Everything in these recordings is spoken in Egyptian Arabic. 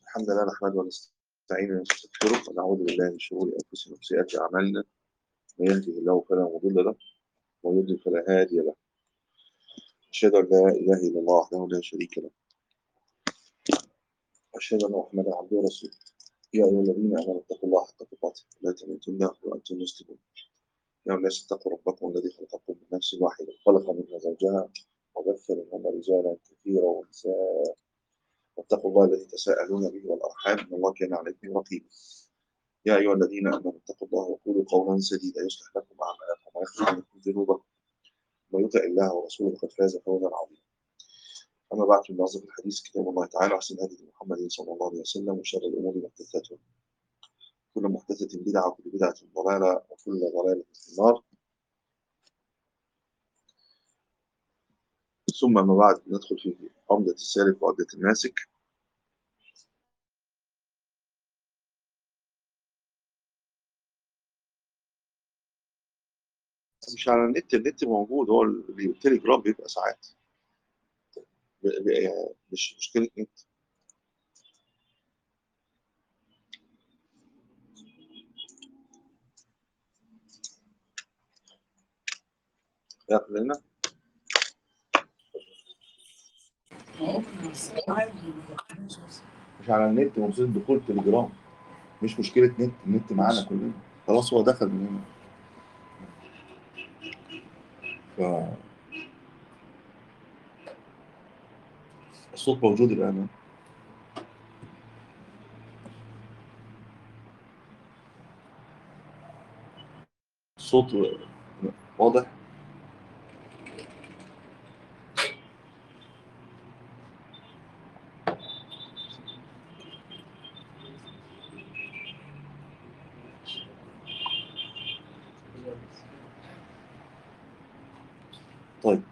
الحمد لله نحمده ونستعينه ونستغفره ونعوذ بالله من شرور انفسنا وسيئات اعمالنا من يهده الله فلا مضل له ومن يضلل فلا هادي له اشهد ان لا اله الا الله وحده لا شريك له واشهد ان محمدا عبده ورسوله يا ايها الذين امنوا اتقوا الله حق تقاته ولا تموتن وانتم مسلمون يا الناس اتقوا ربكم الذي خلقكم من نفس واحده خلق منها زوجها وبث منهما رجالا كثيرا ونساء واتقوا الله الذي تساءلون به والارحام ان الله كان عليكم رقيبا يا ايها الذين امنوا اتقوا الله وقولوا قولا سديدا يصلح لكم اعمالكم ويغفر لكم ذنوبكم ومن يطع الله ورسوله فقد فاز فوزا عظيما اما بعد من اصدق الحديث كتاب الله تعالى واحسن هدي محمد صلى الله عليه وسلم وشر الامور محدثاتها كل محدثه بدعه وكل بدعه ضلاله وكل ضلاله في النار ثم ما بعد ندخل في عمدة السالك وعمدة الناسك مش على النت النت موجود هو اللي التليجرام بيبقى ساعات ب- ب- يعني مش مشكلة نت يا خلينا مش على النت وصلت دخول تليجرام مش مشكلة نت النت معانا كلنا خلاص هو دخل من هنا ف الصوت موجود الآن الصوت واضح طيب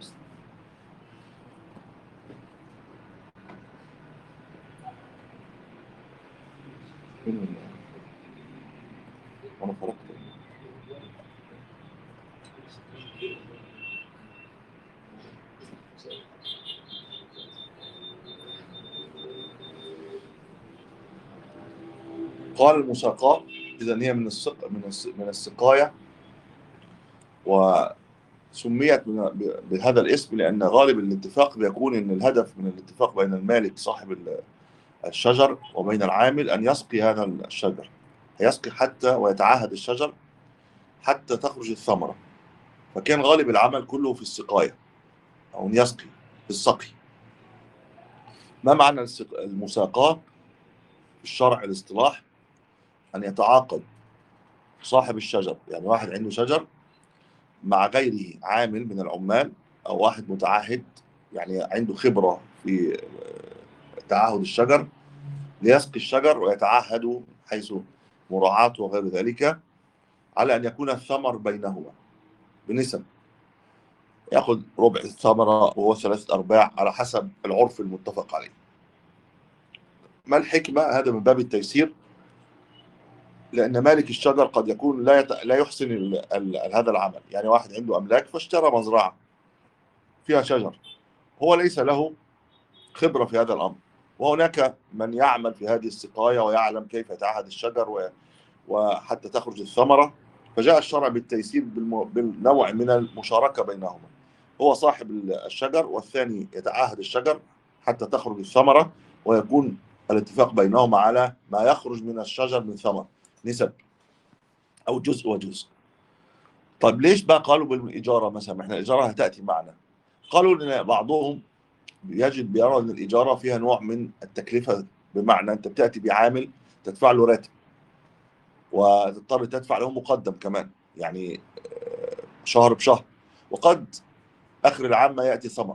فين ال- انا خرجت قال المساقاة إذا هي من السق من الس- من السقاية وسميت من- ب- بهذا الاسم لأن غالب الاتفاق بيكون إن الهدف من الاتفاق بين المالك صاحب ال- الشجر وبين العامل أن يسقي هذا الشجر يسقي حتى ويتعاهد الشجر حتى تخرج الثمرة فكان غالب العمل كله في السقاية أو أن يسقي في السقي ما معنى السق- المساقاة في الشرع الاصطلاح أن يتعاقد صاحب الشجر يعني واحد عنده شجر مع غيره عامل من العمال أو واحد متعهد يعني عنده خبرة في آه، تعاهد الشجر ليسقي الشجر ويتعهد حيث مراعاة وغير ذلك على أن يكون الثمر بينهما بنسب ياخذ ربع الثمرة وهو ثلاثة أرباع على حسب العرف المتفق عليه ما الحكمة هذا من باب التيسير لأن مالك الشجر قد يكون لا يت... لا يحسن ال... ال... هذا العمل يعني واحد عنده أملاك فاشترى مزرعة فيها شجر هو ليس له خبرة في هذا الأمر وهناك من يعمل في هذه السقاية ويعلم كيف يتعهد الشجر و... وحتى تخرج الثمرة فجاء الشرع بالتيسير بالم... بالنوع من المشاركة بينهما هو صاحب الشجر والثاني يتعاهد الشجر حتى تخرج الثمرة ويكون الاتفاق بينهما على ما يخرج من الشجر من ثمر نسب أو جزء وجزء طيب ليش بقى قالوا بالإجارة مثلا احنا الإجارة هتأتي معنا قالوا ان بعضهم يجد بيرى ان الإجارة فيها نوع من التكلفة بمعنى أنت بتأتي بعامل تدفع له راتب وتضطر تدفع له مقدم كمان يعني آه، شهر بشهر وقد اخر العام ما ياتي ثمر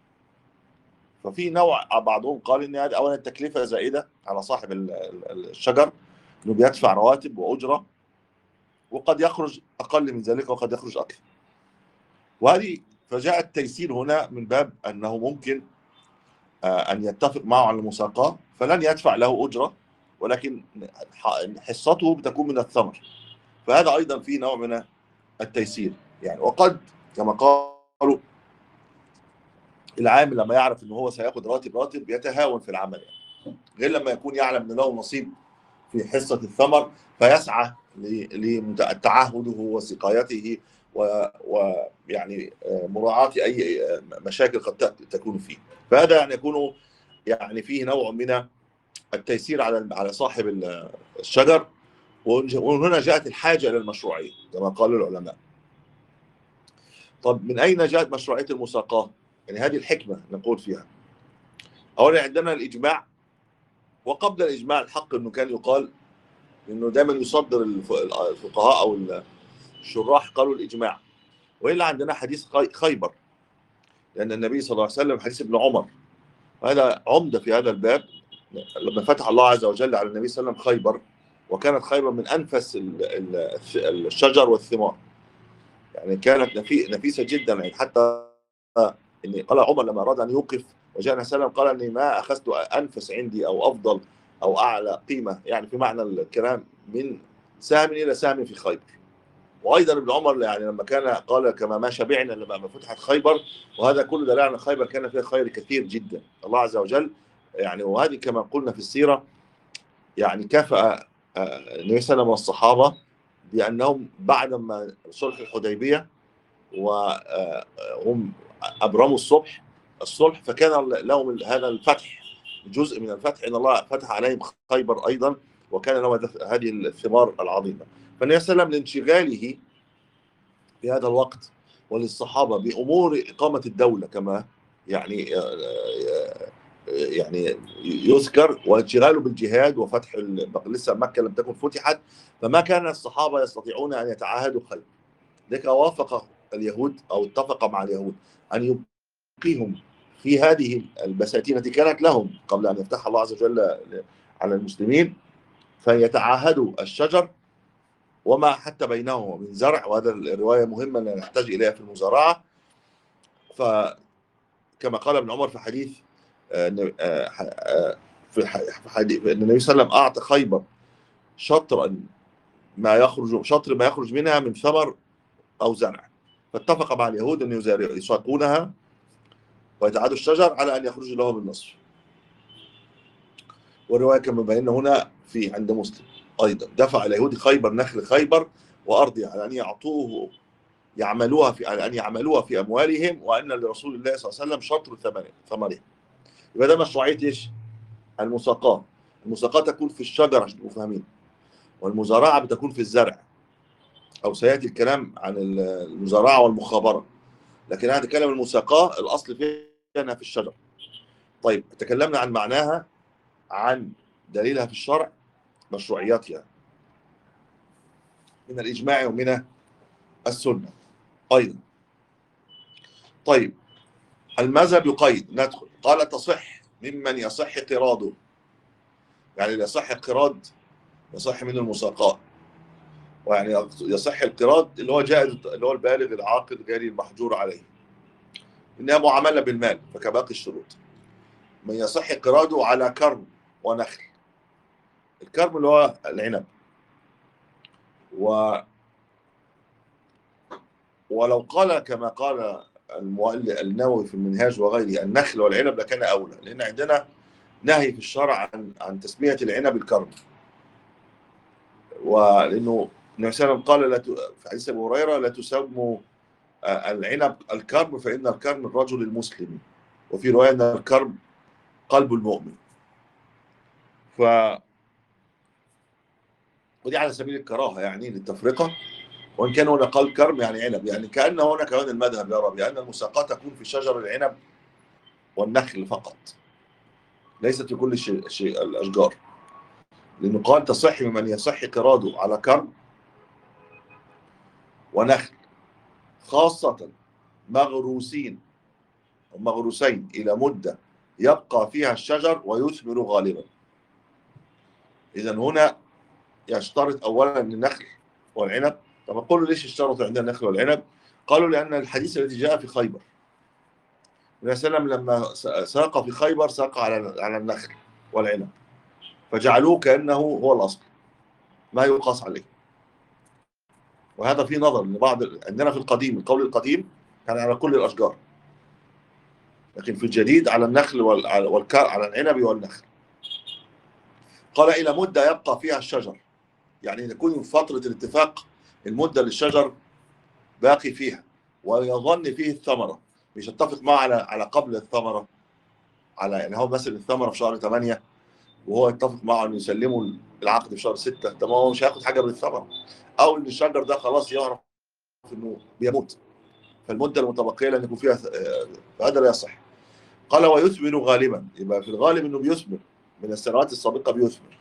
ففي نوع بعضهم قال ان هذه اولا التكلفه زائده على صاحب ال- ال- الشجر انه بيدفع رواتب واجره وقد يخرج اقل من ذلك وقد يخرج اكثر وهذه فجاء التيسير هنا من باب انه ممكن آه، ان يتفق معه على المساقاه فلن يدفع له اجره ولكن ح- حصته بتكون من الثمر فهذا ايضا فيه نوع من التيسير يعني وقد كما قالوا العامل لما يعرف ان هو سياخد راتب راتب يتهاون في العمل يعني غير لما يكون يعلم ان له نصيب في حصه الثمر فيسعى لتعهده وسقايته ويعني مراعاه اي مشاكل قد تكون فيه فهذا يعني يكون يعني فيه نوع من التيسير على على صاحب الشجر وهنا جاءت الحاجه الى المشروعيه كما قال العلماء طب من اين جاءت مشروعيه المساقاه؟ يعني هذه الحكمه نقول فيها اولا عندنا الاجماع وقبل الاجماع الحق انه كان يقال انه دائما يصدر الفقهاء او الشراح قالوا الاجماع والا عندنا حديث خيبر لان النبي صلى الله عليه وسلم حديث ابن عمر هذا عمده في هذا الباب لما فتح الله عز وجل على النبي صلى الله عليه وسلم خيبر وكانت خيبر من انفس الشجر والثمار يعني كانت نفيسه جدا يعني حتى ان قال عمر لما اراد ان يوقف وجاء سلم قال اني ما اخذت انفس عندي او افضل او اعلى قيمه يعني في معنى الكلام من سهم الى سهم في خيبر وايضا ابن عمر يعني لما كان قال كما ما شبعنا لما فتحت خيبر وهذا كله دليل على خيبر كان فيها خير كثير جدا الله عز وجل يعني وهذه كما قلنا في السيره يعني كافأ آه، النبي صلى الله عليه وسلم والصحابه بانهم بعد ما صلح الحديبيه وهم آه، ابرموا الصبح الصلح فكان لهم هذا الفتح جزء من الفتح ان الله فتح عليهم خيبر ايضا وكان له هذه الثمار العظيمه فالنبي صلى الله عليه وسلم لانشغاله في هذا الوقت وللصحابه بامور اقامه الدوله كما يعني يعني يذكر وانشغاله بالجهاد وفتح لسه مكه لم تكن فتحت فما كان الصحابه يستطيعون ان يتعاهدوا خير ذلك وافق اليهود او اتفق مع اليهود ان يبقيهم في هذه البساتين التي كانت لهم قبل ان يفتحها الله عز وجل على المسلمين فيتعاهدوا الشجر وما حتى بينهما من زرع وهذا الروايه مهمه نحتاج اليها في المزارعه فكما قال ابن عمر في حديث آه، آه، آه، في حديث ان النبي صلى الله عليه وسلم اعطى خيبر شطرا ما يخرج شطر ما يخرج منها من ثمر او زرع فاتفق مع اليهود ان يساقونها ويتعادوا الشجر على ان يخرج له بالنصف والروايه كما بينا هنا في عند مسلم ايضا دفع اليهود خيبر نخل خيبر وارضها على ان يعطوه يعملوها في على ان يعملوها في اموالهم وان لرسول الله صلى الله عليه وسلم شطر ثمرها يبقى ده مشروعيه ايش؟ المساقاه المساقاه تكون في الشجر عشان تبقوا فاهمين والمزارعه بتكون في الزرع او سياتي الكلام عن المزارعه والمخابره لكن انا اتكلم المساقاه الاصل فيها انها في الشجر طيب تكلمنا عن معناها عن دليلها في الشرع مشروعياتها من الإجماع ومن السنة أيضا طيب المذهب يقيد ندخل قال تصح ممن يصح قراده يعني يصح القراد يصح من المساقات ويعني يصح القراد اللي هو جائز اللي هو البالغ العاقل غير المحجور عليه انها معامله بالمال فكباقي الشروط من يصح قراده على كرم ونخل الكرم اللي هو العنب و ولو قال كما قال المؤلف النووي في المنهاج وغيره النخل والعنب لكان اولى لان عندنا نهي في الشرع عن عن تسميه العنب الكرم ولانه النبي صلى الله عليه وسلم قال لا في حديث ابي هريره لا تسموا العنب الكرم فان الكرم الرجل المسلم وفي روايه ان الكرم قلب المؤمن ف ودي على سبيل الكراهه يعني للتفرقه وان كان هنا قال كرم يعني عنب يعني كان هنا كمان المذهب يرى بان المساقاه تكون في شجر العنب والنخل فقط ليست في كل شيء, شيء الاشجار لانه قال تصح ممن يصح قراده على كرم ونخل خاصة مغروسين أو مغروسين إلى مدة يبقى فيها الشجر ويثمر غالبا إذا هنا يشترط اولا النخل والعنب طب قالوا ليش اشترطوا عندنا النخل والعنب؟ قالوا لان الحديث الذي جاء في خيبر النبي صلى الله عليه وسلم لما ساق في خيبر ساق على على النخل والعنب فجعلوه كانه هو الاصل ما يقاس عليه وهذا في نظر لبعض عندنا في القديم القول القديم كان على كل الاشجار لكن في الجديد على النخل وال... على العنب والنخل قال الى مده يبقى فيها الشجر يعني يكون فتره الاتفاق المده للشجر باقي فيها ويظن فيه الثمره مش يتفق معه على على قبل الثمره على يعني هو مثلا الثمره في شهر 8 وهو يتفق معه انه يسلموا العقد في شهر 6 طب هو مش هياخد حاجه من الثمره او ان الشجر ده خلاص يعرف انه بيموت فالمده المتبقيه لان يكون فيها هذا لا يصح قال ويثمر غالبا يبقى في الغالب انه بيثمر من السنوات السابقه بيثمر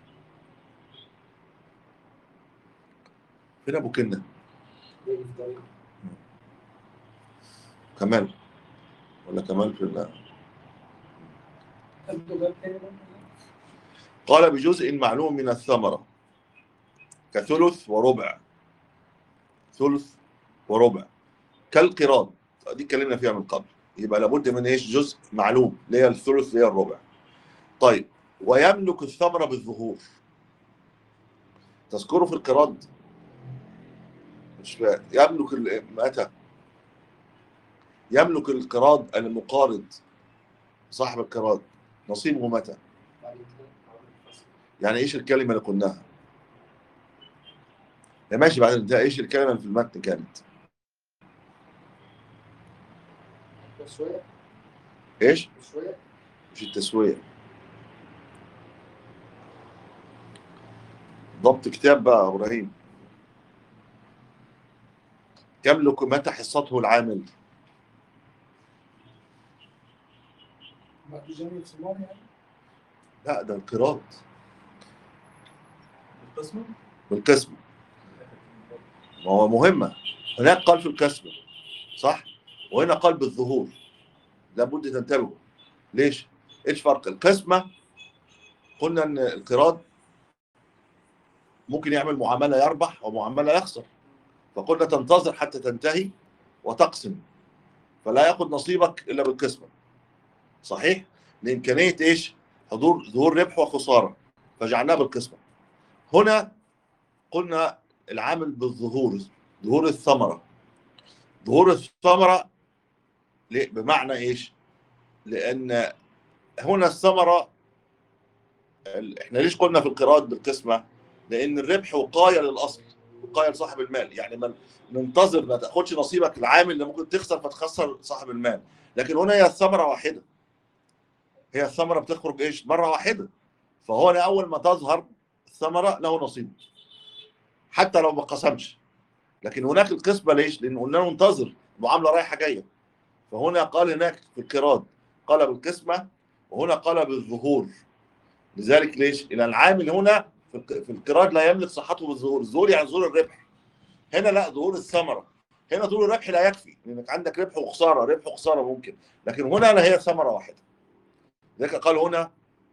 فين ابو كنا كمال ولا كمال في الله قال بجزء معلوم من الثمرة كثلث وربع ثلث وربع كالقراض دي اتكلمنا فيها من قبل يبقى لابد من ايش جزء معلوم اللي هي الثلث اللي هي الربع طيب ويملك الثمرة بالظهور تذكره في القراض مش فاهم يملك ال- متى يملك القراض المقارض صاحب القراض نصيبه متى يعني ايش الكلمه اللي قلناها يا ماشي بعدين ده ايش الكلمه اللي في المتن كانت شوية ايش شوية مش التسويه ضبط كتاب بقى يا ابراهيم يملك متى حصته العامل بعد جميع ثمار يعني لا ده القراض القسمة بالقسمه ما هو مهمه هناك قال في القسمه صح وهنا قال بالظهور لابد تنتبهوا ليش ايش فرق القسمه قلنا ان القراض ممكن يعمل معامله يربح ومعامله يخسر فقلنا تنتظر حتى تنتهي وتقسم فلا ياخذ نصيبك الا بالقسمه صحيح لامكانيه ايش حضور ظهور ربح وخساره فجعلناه بالقسمه هنا قلنا العامل بالظهور ظهور الثمره ظهور الثمره ليه؟ بمعنى ايش لان هنا الثمره ال- احنا ليش قلنا في القراءات بالقسمه لان الربح وقايه للاصل وقايه لصاحب المال يعني ما ننتظر ما تاخدش نصيبك العامل اللي ممكن تخسر فتخسر صاحب المال لكن هنا هي الثمره واحده هي الثمره بتخرج ايش مره واحده فهو أنا اول ما تظهر الثمره له نصيب حتى لو ما قسمش لكن هناك القسمه ليش لان قلنا له انتظر معامله رايحه جايه فهنا قال هناك في القراض قال بالقسمه وهنا قال بالظهور لذلك ليش؟ لان العامل هنا في الق- في القراض لا يملك صحته بالظهور، الظهور يعني ظهور الربح. هنا لا ظهور الثمره. هنا ظهور الربح لا يكفي لانك عندك ربح وخساره، ربح وخساره ممكن، لكن هنا لا هي ثمره واحده. لذلك قال هنا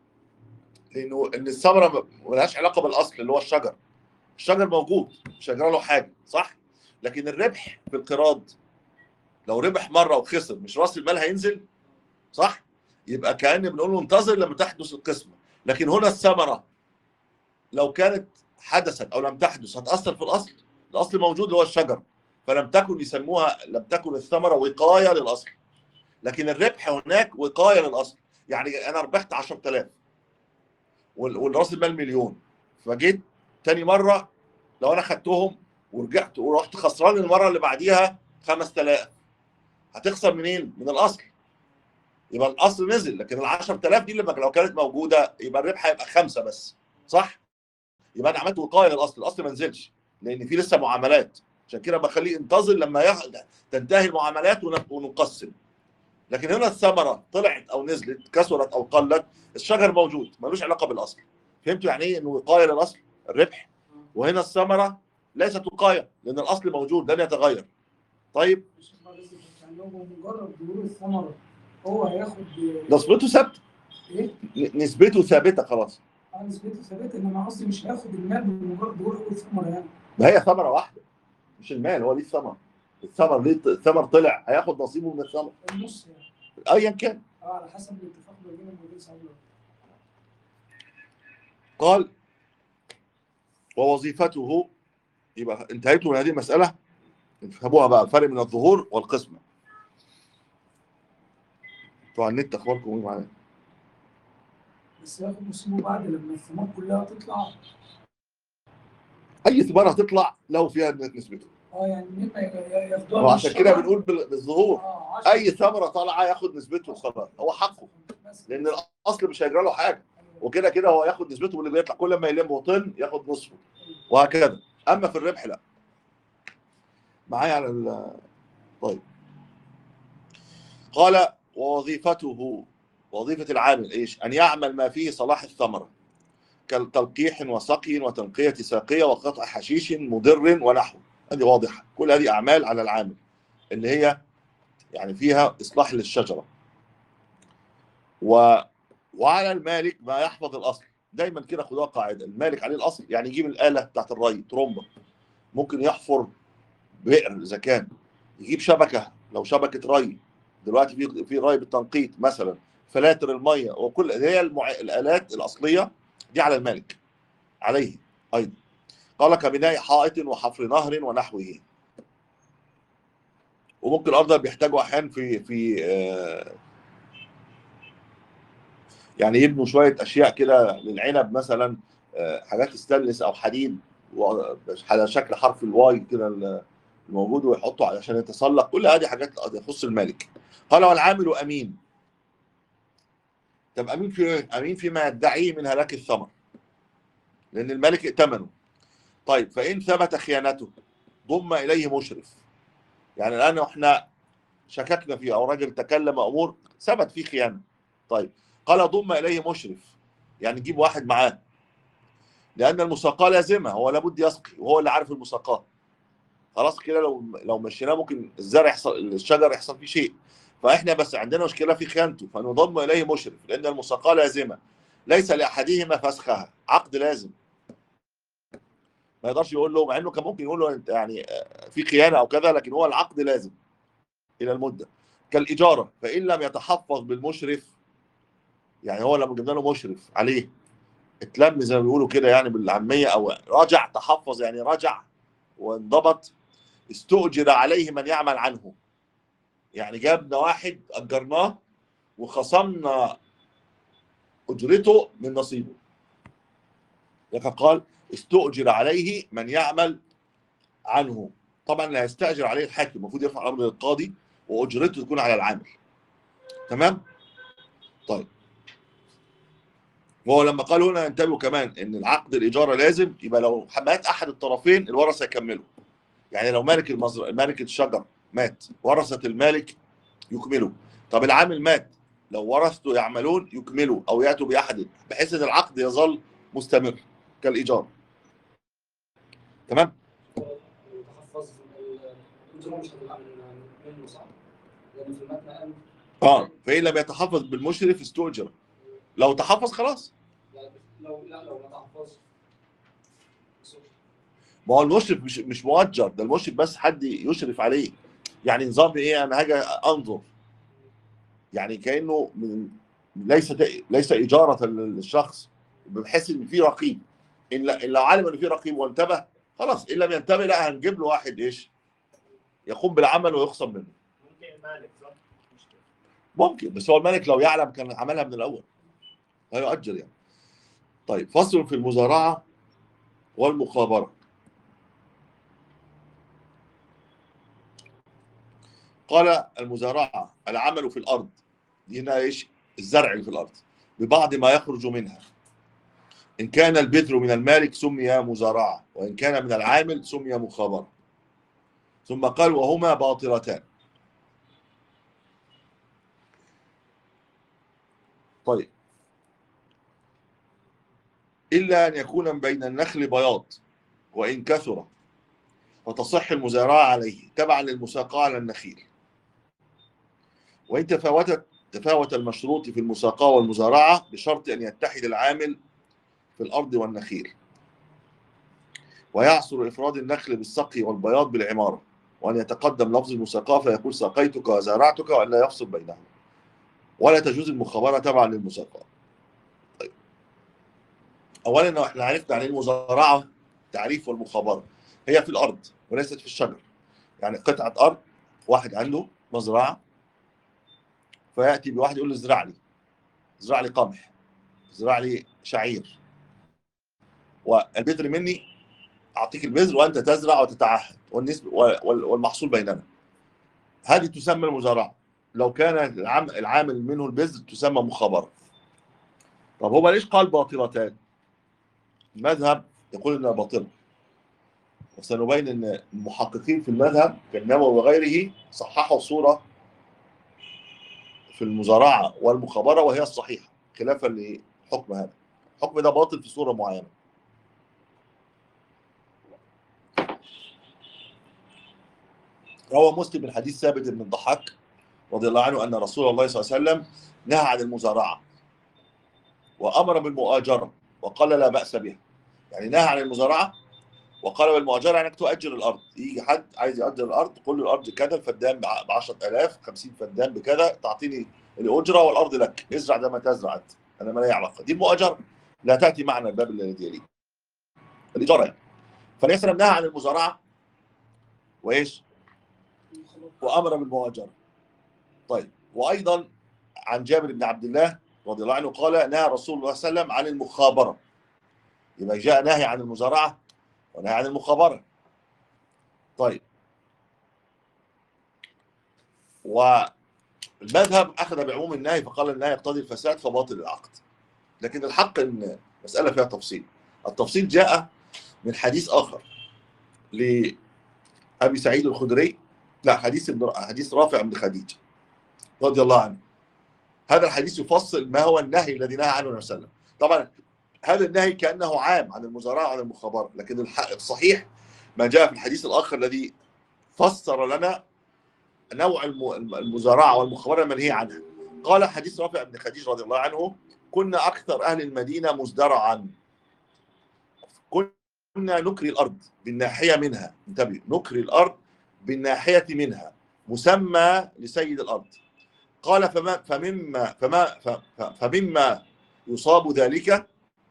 لانه ان الثمره ما لهاش علاقه بالاصل اللي هو الشجر. الشجر موجود مش هيجرى له حاجه، صح؟ لكن الربح في القراض لو ربح مره وخسر مش راس المال هينزل؟ صح؟ يبقى كأن بنقول له انتظر لما تحدث القسمة لكن هنا الثمرة لو كانت حدثت أو لم تحدث هتأثر في الأصل الأصل موجود اللي هو الشجر فلم تكن يسموها لم تكن الثمرة وقاية للأصل لكن الربح هناك وقاية للأصل يعني أنا ربحت 10000 وال- والراس المال مليون فجيت تاني مرة لو أنا خدتهم ورجعت ورحت خسران المرة اللي بعديها 5000 هتخسر منين؟ من الأصل يبقى الاصل نزل لكن ال 10000 دي لما لو كانت موجوده يبقى الربح هيبقى خمسه بس صح؟ يبقى انا عملت وقايه للاصل الاصل ما نزلش لان في لسه معاملات عشان كده بخليه ينتظر لما يح... تنتهي المعاملات ون- ونقسم لكن هنا الثمره طلعت او نزلت كسرت او قلت الشجر موجود ملوش علاقه بالاصل فهمتوا يعني ايه انه وقايه للاصل الربح وهنا الثمره ليست وقايه لان الاصل موجود لن يتغير طيب مش الله رزق يعني هو مجرد ظهور الثمرة هو هياخد نسبته ثابته ايه؟ نسبته ثابته خلاص اه نسبته ثابته انما قصدي مش هياخد المال بمجرد ظهور اول ثمرة يعني ما هي ثمره واحده مش المال هو ليه الثمر الثمر ليه الثمر طلع هياخد نصيبه من الثمر النص يعني ايا كان اه على حسب الاتفاق ما بين المدير سعيد قال ووظيفته يبقى انتهيتوا من هذه المساله افهموها بقى الفرق بين الظهور والقسمه بتوع النت اخباركم ايه معايا بس ياخد نصيبه بعد لما الثمار كلها تطلع اي ثمار هتطلع له فيها نسبته اه يعني مما ياخدوها وعشان من كده الشجر. بنقول بال- بالظهور اه عشرة. اي ثمره طالعه ياخد نسبته خلاص هو حقه بس. لان الاصل مش هيجرى له حاجه وكده كده هو ياخد نسبته من اللي بيطلع كل ما يلم طن ياخد نصفه وهكذا اما في الربح لا معايا على ال- طيب قال ووظيفته وظيفة العامل ايش؟ ان يعمل ما فيه صلاح الثمرة كالتلقيح وسقي وتنقية ساقية وقطع حشيش مضر ونحوه هذه واضحة كل هذه اعمال على العامل اللي هي يعني فيها اصلاح للشجرة و وعلى المالك ما يحفظ الاصل دايما كده خدوها قاعده المالك عليه الاصل يعني يجيب الاله بتاعت الري ترومبه ممكن يحفر بئر اذا كان يجيب شبكه لو شبكه ري دلوقتي في في ري بالتنقيط مثلا فلاتر الميه وكل هي المع... الالات الاصليه دي على المالك عليه ايضا قال كبناء حائط وحفر نهر ونحوه وممكن الارض بيحتاجوا احيانا في في آه، يعني يبنوا شويه اشياء كده للعنب مثلا آه، حاجات ستانلس او حديد و- على شكل حرف الواي كده الموجود ويحطوا علشان يتسلق كل هذه حاجات تخص المالك قال والعامل امين طب امين في ايه؟ امين فيما يدعيه من هلاك الثمر لان المالك ائتمنه طيب فان ثبت خيانته ضم اليه مشرف يعني الان احنا شككنا فيه او راجل تكلم امور ثبت فيه خيانه طيب قال ضم اليه مشرف يعني نجيب واحد معاه لان المساقاه لازمه هو لابد يسقي وهو اللي عارف المساقاه خلاص كده لو لو مشيناه ممكن الزرع يحصل الشجر يحصل فيه شيء فاحنا بس عندنا مشكله في خيانته فنضم اليه مشرف لان المساقاه لازمه ليس لاحدهما فسخها عقد لازم ما يقدرش يقول له مع انه كان ممكن يقول له انت يعني آه، في خيانه او كذا لكن هو العقد لازم الى المده كالاجاره فان لم يتحفظ بالمشرف يعني هو لما جبنا له مشرف عليه اتلم زي ما بيقولوا كده يعني بالعاميه او رجع تحفظ يعني رجع وانضبط استؤجر عليه من يعمل عنه يعني جابنا واحد اجرناه وخصمنا اجرته من نصيبه لك قال استؤجر عليه من يعمل عنه طبعا لا يستاجر عليه الحاكم المفروض يرفع الامر للقاضي واجرته تكون على العامل تمام طيب وهو لما قال هنا انتبهوا كمان ان العقد الاجاره لازم يبقى لو مات احد الطرفين الورثه يكملوا يعني لو مالك المزرعه مالك الشجر مات ورثه المالك يكملوا طب العامل مات لو ورثته يعملون يكملوا او ياتوا باحد بحيث ان العقد يظل مستمر كالايجار تمام تحفظ الأجرة مش هتبقى من منه صح؟ لأن في المتن قال اه فان لم يتحفظ بالمشرف استؤجر لو تحفظ خلاص يعني لو لا لو ما تحفظش ما هو المشرف مش مش مؤجر ده المشرف بس حد يشرف عليه يعني نظام ايه انا هاجي انظر يعني كانه من ليس ليس اجاره للشخص بحيث ان في رقيب ان لا- إن لو علم ان في رقيب وانتبه خلاص ان لم ينتبه لا هنجيب له واحد ايش يقوم بالعمل ويخصم منه ممكن المالك صح؟ مش كده. ممكن بس هو الملك لو يعلم كان عملها من الاول هيؤجر يعني طيب فصل في المزارعه والمخابره قال المزارعه العمل في الارض دي هنا ايش الزرع اللي في الارض ببعض ما يخرج منها ان كان البذر من المالك سمي مزارعه وان كان من العامل سمي مخابره ثم قال وهما باطلتان طيب إلا أن يكون بين النخل بياض وإن كثر فتصح المزارعة عليه تبعا للمساقاة على النخيل وإن تفاوتت تفاوت المشروط في المساقاة والمزارعة بشرط أن يتحد العامل في الأرض والنخيل ويعصر إفراد النخل بالسقي والبياض بالعمارة وأن يتقدم لفظ المساقاة فيقول سقيتك وزارعتك وأن لا يفصل بينهما ولا تجوز المخابرة تبعا للمساقاة طيب أولا احنا عرفنا عن المزارعة تعريف والمخابرة هي في الأرض وليست في الشجر يعني قطعة أرض واحد عنده مزرعة فيأتي بواحد يقول له ازرع لي ازرع لي قمح زرع لي شعير والبذر مني اعطيك البذر وانت تزرع وتتعهد والنسبه وال- والمحصول بيننا هذه تسمى المزارعه لو كان العام- العامل منه البذر تسمى مخابره طب هو ليش قال باطلتان المذهب يقول انها باطله وسنبين ان المحققين في المذهب كالنووي وغيره صححوا صوره في المزارعه والمخابره وهي الصحيحه خلافا لحكم هذا الحكم ده باطل في صوره معينه روى مسلم من حديث ثابت بن الضحاك رضي الله عنه ان رسول الله صلى الله عليه وسلم نهى عن المزارعه وامر بالمؤاجره وقال لا باس بها يعني نهى عن المزارعه وقال بالمؤاجره يعني انك تؤجر الارض يجي حد عايز يؤجر الارض تقول له الارض كذا الفدان ب 10000 50 فدان بكذا تعطيني الاجره والارض لك ازرع زي ما تزرع انت انا ما لي علاقه دي المؤاجره لا تاتي معنا الباب الذي يليه الاجاره يعني فالنبي صلى الله عليه وسلم نهى عن المزارعه وايش؟ وامر بالمؤاجره طيب وايضا عن جابر بن عبد الله رضي الله عنه قال نهى رسول الله صلى الله عليه وسلم عن المخابره يبقى جاء نهي عن المزارعه ونهي عن المخابره طيب والمذهب اخذ بعموم النهي فقال النهي يقتضي الفساد فباطل العقد لكن الحق ان مساله فيها تفصيل التفصيل جاء من حديث اخر لابي سعيد الخدري لا حديث ابن حديث رافع بن خديج رضي الله عنه هذا الحديث يفصل ما هو النهي الذي نهى عنه النبي صلى الله عليه وسلم طبعا هذا النهي كانه عام عن المزارعه وعن المخابره لكن الح- الصحيح ما جاء في الحديث الاخر الذي فسر لنا نوع الم- المزارعه والمخابره المنهي عنها قال حديث رافع بن خديج رضي الله عنه كنا اكثر اهل المدينه مزدرعا كنا نكري الارض بالناحيه منها انتبه نكري الارض بالناحيه منها مسمى لسيد الارض قال فما فمما فما ف- ف- فمما يصاب ذلك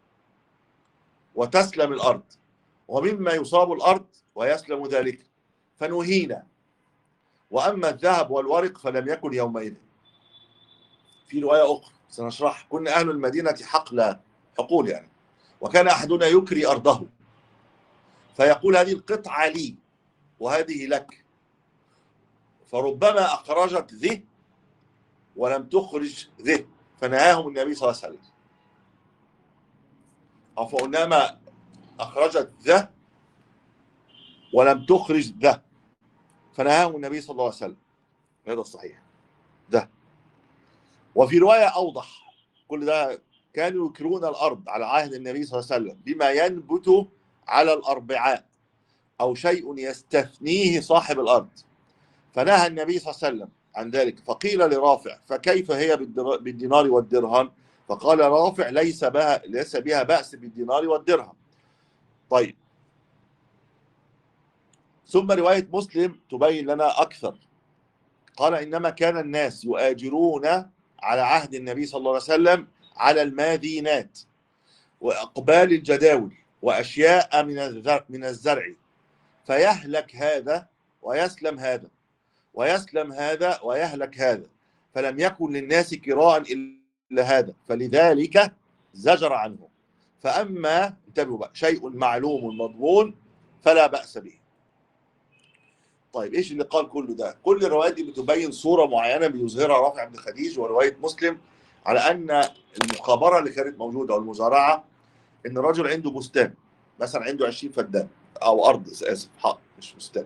وتسلم الارض ومما يصاب الارض ويسلم ذلك فنهينا واما الذهب والورق فلم يكن يومئذ في روايه اخرى سنشرح كنا اهل المدينه حقل حقول يعني وكان احدنا يكري ارضه فيقول هذه القطعه لي وهذه لك فربما اخرجت ذه ولم تخرج ذه فنهاهم النبي صلى الله عليه وسلم أو فإنما أخرجت ذه ولم تخرج ذه فنهاهم النبي صلى الله عليه وسلم هذا الصحيح ده وفي رواية أوضح كل ده كانوا يكرون الأرض على عهد النبي صلى الله عليه وسلم بما ينبت على الأربعاء أو شيء يستثنيه صاحب الأرض فنهى النبي صلى الله عليه وسلم عن ذلك فقيل لرافع فكيف هي بالدر- بالدينار والدرهم فقال رافع ليس بها ليس بها بأس بالدينار والدرهم طيب ثم رواية مسلم تبين لنا أكثر قال إنما كان الناس يؤاجرون على عهد النبي صلى الله عليه وسلم على الماذينات وأقبال الجداول وأشياء من الزرع, من الزرع فيهلك هذا ويسلم هذا ويسلم هذا ويهلك هذا فلم يكن للناس كراء إلا هذا فلذلك زجر عنه فأما انتبهوا بقى شيء معلوم مضمون فلا بأس به طيب ايش اللي قال كله ده كل الروايات دي بتبين صورة معينة بيظهرها رافع بن خديج ورواية مسلم على أن المخابرة اللي كانت موجودة أو المزارعة إن الرجل عنده بستان مثلا عنده 20 فدان أو أرض آسف حق مش بستان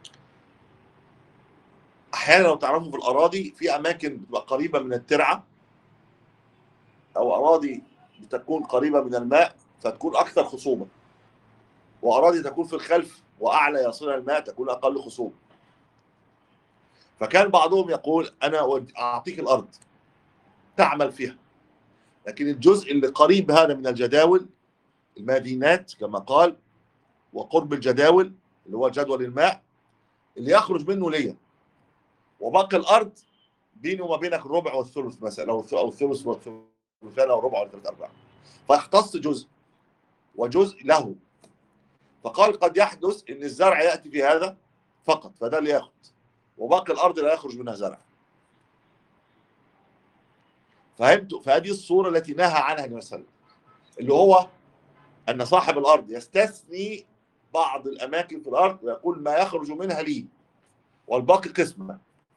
احيانا لو تعرفوا في الاراضي في اماكن بتبقى قريبه من الترعه او اراضي بتكون قريبه من الماء فتكون اكثر خصوبه واراضي تكون في الخلف واعلى يصلها الماء تكون اقل خصوبه فكان بعضهم يقول انا أود- اعطيك الارض تعمل فيها لكن الجزء اللي قريب هذا من الجداول المدينات كما قال وقرب الجداول اللي هو جدول الماء اللي يخرج منه ليا وباقي الارض بيني وما بينك الربع والثلث مثلا او او الثلث والثلثان او ربع وثلاث ارباع فيختص جزء وجزء له فقال قد يحدث ان الزرع ياتي في هذا فقط فده اللي ياخذ وباقي الارض لا يخرج منها زرع فهمت فهذه الصوره التي نهى عنها النبي صلى الله عليه وسلم اللي هو ان صاحب الارض يستثني بعض الاماكن في الارض ويقول ما يخرج منها لي والباقي قسمه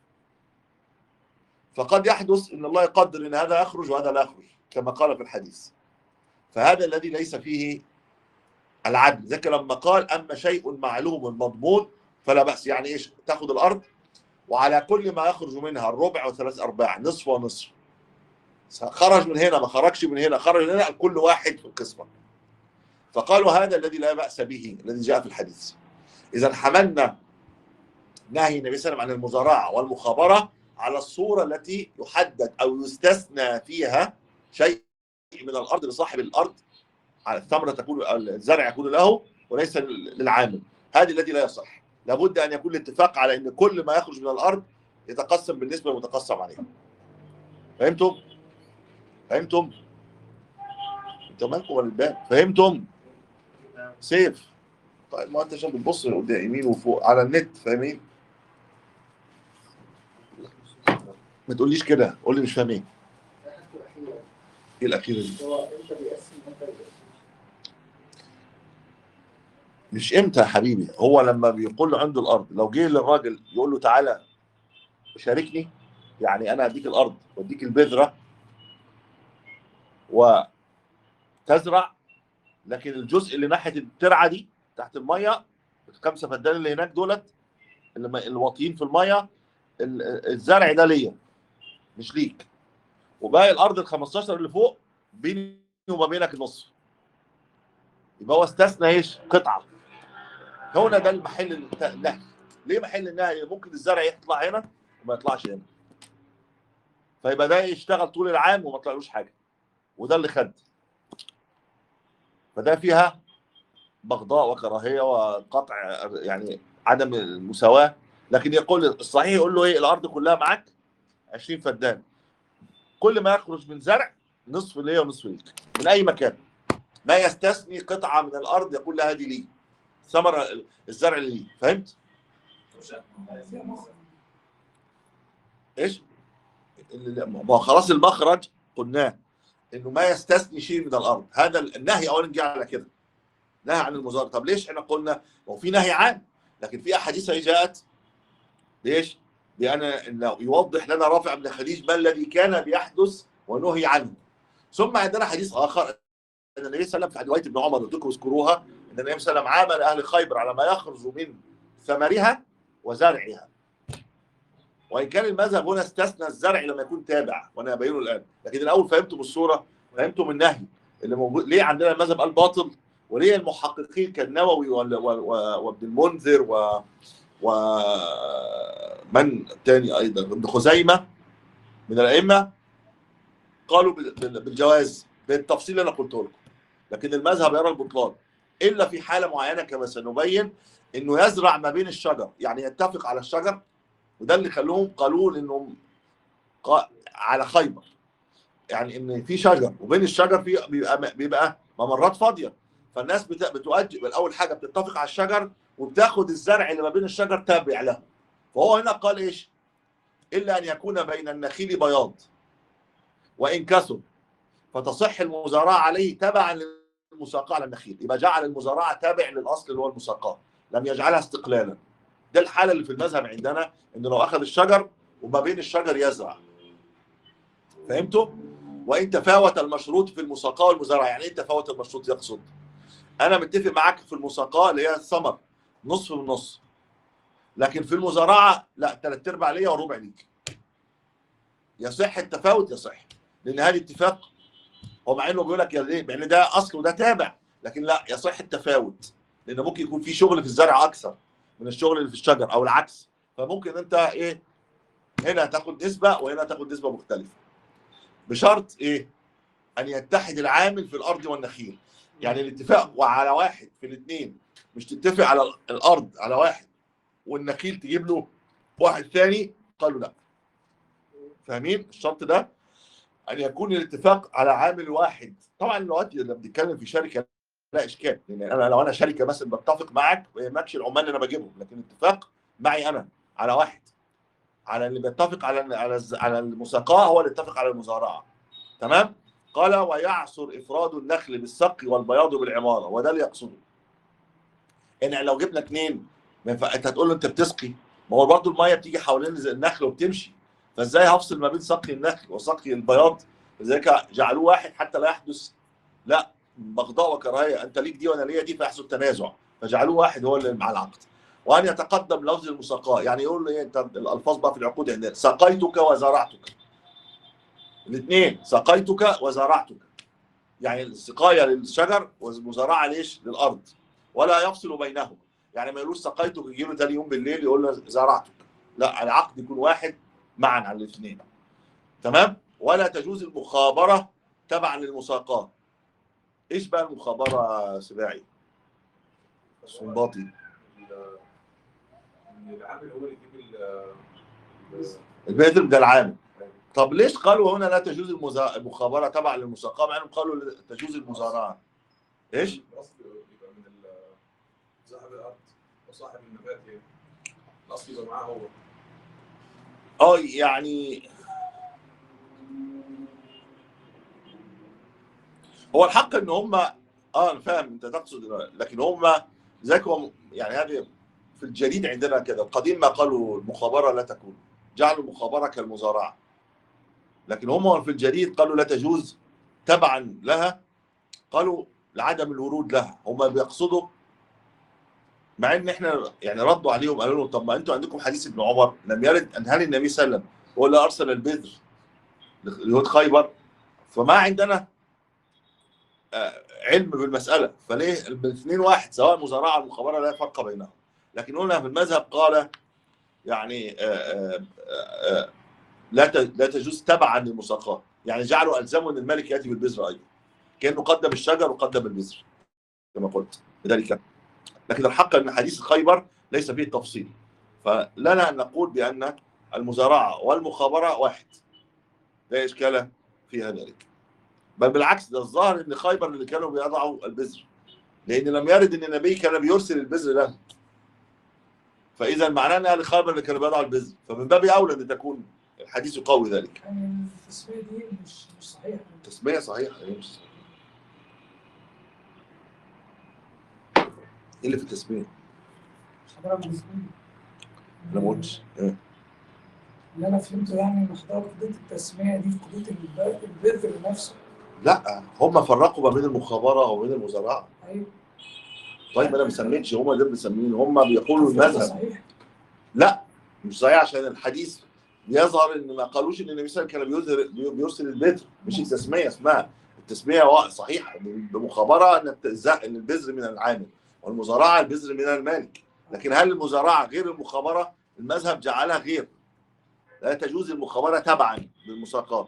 فقد يحدث ان الله يقدر ان هذا يخرج وهذا لا يخرج كما قال في الحديث فهذا الذي ليس فيه العدل ذكر لما قال اما شيء معلوم مضمون فلا باس يعني ايش تاخذ الارض وعلى كل ما يخرج منها الربع وثلاث ارباع نصف ونصف خرج من هنا ما خرجش من هنا خرج من هنا كل واحد في القسمه فقالوا هذا الذي لا باس به الذي جاء في الحديث اذا حملنا نهي النبي صلى الله عليه وسلم عن المزارعه والمخابره على الصوره التي يحدد او يستثنى فيها شيء من الارض لصاحب الارض على الثمره تكون الزرع يكون له وليس للعامل هذه الذي لا يصح لابد ان يكون الاتفاق على ان كل ما يخرج من الارض يتقسم بالنسبه للمتقسم عليه فهمتم فهمتم انتوا مالكم ولا الباب فهمتم سيف طيب ما انت عشان بتبص قدام يمين وفوق على النت فاهمين ما تقوليش كده قول لي مش فاهم ايه ايه الاخيره دي هو انت بيقسم انت بيقسم مش امتى يا حبيبي هو لما بيقول له عنده الارض لو جه للراجل يقول له تعالى شاركني يعني انا اديك الارض واديك البذره وتزرع لكن الجزء اللي ناحيه الترعه دي تحت الميه الخمسه فدان اللي هناك دولت اللي ما- الواطيين في الميه ال- الزرع ده ليا مش ليك وباقي الارض ال 15 اللي فوق بيني وما بينك النصف يبقى هو استثنى ايش؟ قطعه هنا ده المحل الت- النهي ليه محل النهي؟ ممكن الزرع يطلع هنا وما يطلعش هنا فيبقى ده يشتغل طول العام وما طلعلوش حاجه وده اللي خد فده فيها بغضاء وكراهيه وقطع يعني عدم المساواه لكن يقول الصحيح يقول له ايه الارض كلها معاك 20 فدان كل ما يخرج من زرع نصف ليا ونصف ليك من اي مكان ما يستثني قطعه من الارض يقول لها هذه لي ثمره الزرع اللي لي فهمت فيها مخرج ايش؟ اللي- ما هو خلاص المخرج قلناه انه ما يستثني شيء من الارض هذا النهي اولا جه على كده نهي عن المزارع طب ليش احنا قلنا ما هو في نهي عام لكن في احاديث هي جاءت ليش؟ بان انه يوضح لنا رافع بن خديج ما الذي كان بيحدث ونهي عنه ثم عندنا حديث اخر ان النبي صلى الله عليه وسلم في روايه ابن عمر قلت لكم اذكروها ان النبي صلى الله عليه وسلم عامل اهل خيبر على ما يخرج من ثمرها وزرعها وان كان المذهب هنا استثنى الزرع لما يكون تابع وانا ابينه الان لكن الاول فهمتم الصوره فهمتم النهي اللي موجود ليه عندنا المذهب قال باطل وليه المحققين كالنووي وال- و- و- وابن المنذر و ومن الثاني ايضا ابن خزيمه من الائمه قالوا بال- بال- بالجواز بالتفصيل اللي انا قلته لكم لكن المذهب يرى البطلان الا في حاله معينه كما سنبين انه يزرع ما بين الشجر يعني يتفق على الشجر وده اللي خلوهم قالوا انهم قا- على خيبر يعني ان في شجر وبين الشجر في بيبقى بيبقى ممرات فاضيه فالناس بت- بتؤجل اول حاجه بتتفق على الشجر وبتاخد الزرع اللي ما بين الشجر تابع له فهو هنا قال ايش؟ الا ان يكون بين النخيل بياض وان كثر فتصح المزارعه عليه تبعا للمساقاه على النخيل يبقى جعل المزارعه تابع للاصل اللي هو المساقاه لم يجعلها استقلالا ده الحاله اللي في المذهب عندنا انه لو اخذ الشجر وما بين الشجر يزرع فهمتوا؟ وان تفاوت المشروط في المساقاه والمزارعه يعني ايه تفاوت المشروط يقصد؟ انا متفق معاك في المساقاه اللي هي الثمر نصف بالنص لكن في المزارعه لا ثلاث ارباع ليا وربع ليك يصح التفاوت يصح لان هذا اتفاق هو مع انه بيقول لك يا ليه؟ مع ان ده اصل وده تابع لكن لا يصح التفاوت لان ممكن يكون في شغل في الزرع اكثر من الشغل اللي في الشجر او العكس فممكن انت ايه هنا تاخد نسبه وهنا تاخد نسبه مختلفه بشرط ايه ان يتحد العامل في الارض والنخيل يعني الاتفاق وعلى واحد في الاثنين مش تتفق على الارض على واحد والنخيل تجيب له واحد ثاني قالوا لا فاهمين الشرط ده ان يكون الاتفاق على عامل واحد طبعا دلوقتي لما بنتكلم في شركه لا اشكال لان انا لو انا شركه مثلا بتفق معك ما يهمكش العمال اللي انا بجيبهم لكن الاتفاق معي انا على واحد على اللي بيتفق على على الز- على المساقاه هو اللي اتفق على المزارعه تمام قال ويعصر افراد النخل بالسقي والبياض بالعماره وده اللي يقصده يعني لو جبنا اثنين ما ينفع انت هتقول له انت بتسقي ما هو برضه الميه بتيجي حوالين النخل وبتمشي فازاي هفصل ما بين سقي النخل وسقي البياض لذلك جعلوه واحد حتى لا يحدث لا بغضاء وكراهيه انت ليك دي وانا ليا دي فيحصل تنازع فجعلوه واحد هو اللي مع العقد وان يتقدم لفظ المساقاه يعني يقول له ايه انت الالفاظ بقى في العقود عندنا سقيتك وزرعتك الاثنين سقيتك وزرعتك يعني السقايه للشجر والمزارعه ليش للارض ولا يفصل بينهما يعني ما يقولوش سقيتك يجي له تاني يوم بالليل يقول له زرعتك لا العقد يكون واحد معا على الاثنين تمام ولا تجوز المخابره تبعا للمساقاه ايش بقى المخابره يا سباعي السنباطي ال- ان العامل هو اللي يجيب ال- ال- البذر ده العام طب ليش قالوا هنا لا تجوز المزا... المخابره تبعا للمساقاه مع انهم قالوا لا تجوز المزارعه ايش الاصل يبقى من ال- صاحب الارض وصاحب النبات يعني الاصل يبقى معاه هو اه يعني هو الحق ان هم اه انا فاهم انت تقصد لكن هم ذاك هم يعني هذه في الجديد عندنا كده القديم ما قالوا المخابره لا تكون جعلوا المخابره كالمزارعه لكن هم في الجديد قالوا لا تجوز تبعا لها قالوا لعدم الورود لها هم بيقصدوا مع ان احنا يعني ردوا عليهم قالوا لهم طب ما انتوا عندكم حديث ابن عمر لم يرد ان هل النبي صلى الله عليه وسلم هو اللي ارسل البذر ليهود خيبر فما عندنا آه، علم بالمساله فليه الاثنين واحد سواء مزارعه او مخابره لا فرق بينهم لكن هنا في المذهب قال يعني آه، آه، آه، لا ت- لا تجوز تبعا للمساقاه يعني جعلوا الزموا ان الملك ياتي بالبذر ايضا كانه قدم الشجر وقدم البذر كما قلت لذلك لكن الحق ان حديث خيبر ليس فيه تفصيل فلنا ان نقول بان المزارعه والمخابره واحد لا اشكال في ذلك بل بالعكس ده الظاهر ان خيبر اللي كانوا بيضعوا البذر لان لم يرد ان النبي كان بيرسل البذر له فاذا معناه ان اهل خيبر اللي كانوا بيضعوا البذر فمن باب اولى ان تكون الحديث يقوي ذلك يعني التسمية دي مش مش صحيحة تسميه صحيحه هي مش ايه اللي في التسميه؟ مش حضرتك بالنسبة لي. انا ما قلتش إيه؟ اللي انا فهمته يعني ان حضرتك قضيه التسميه دي في قضيه الب- البذر نفسه لا هم فرقوا ما بين المخابره وبين المزارعه ايوه طيب انا ما سميتش هم اللي مسمين هم بيقولوا فهمت المذهب صحيح لا مش صحيح عشان الحديث يظهر ان ما قالوش ان النبي صلى الله عليه وسلم كان بيظهر بي- بيرسل البذر مش التسميه اسمها التسميه وا- صحيح بمخابره ان الت- ان البذر من العامل والمزارعه البذر من المالك لكن هل المزارعه غير المخابره المذهب جعلها غير لا تجوز المخابره تبعا للمساقات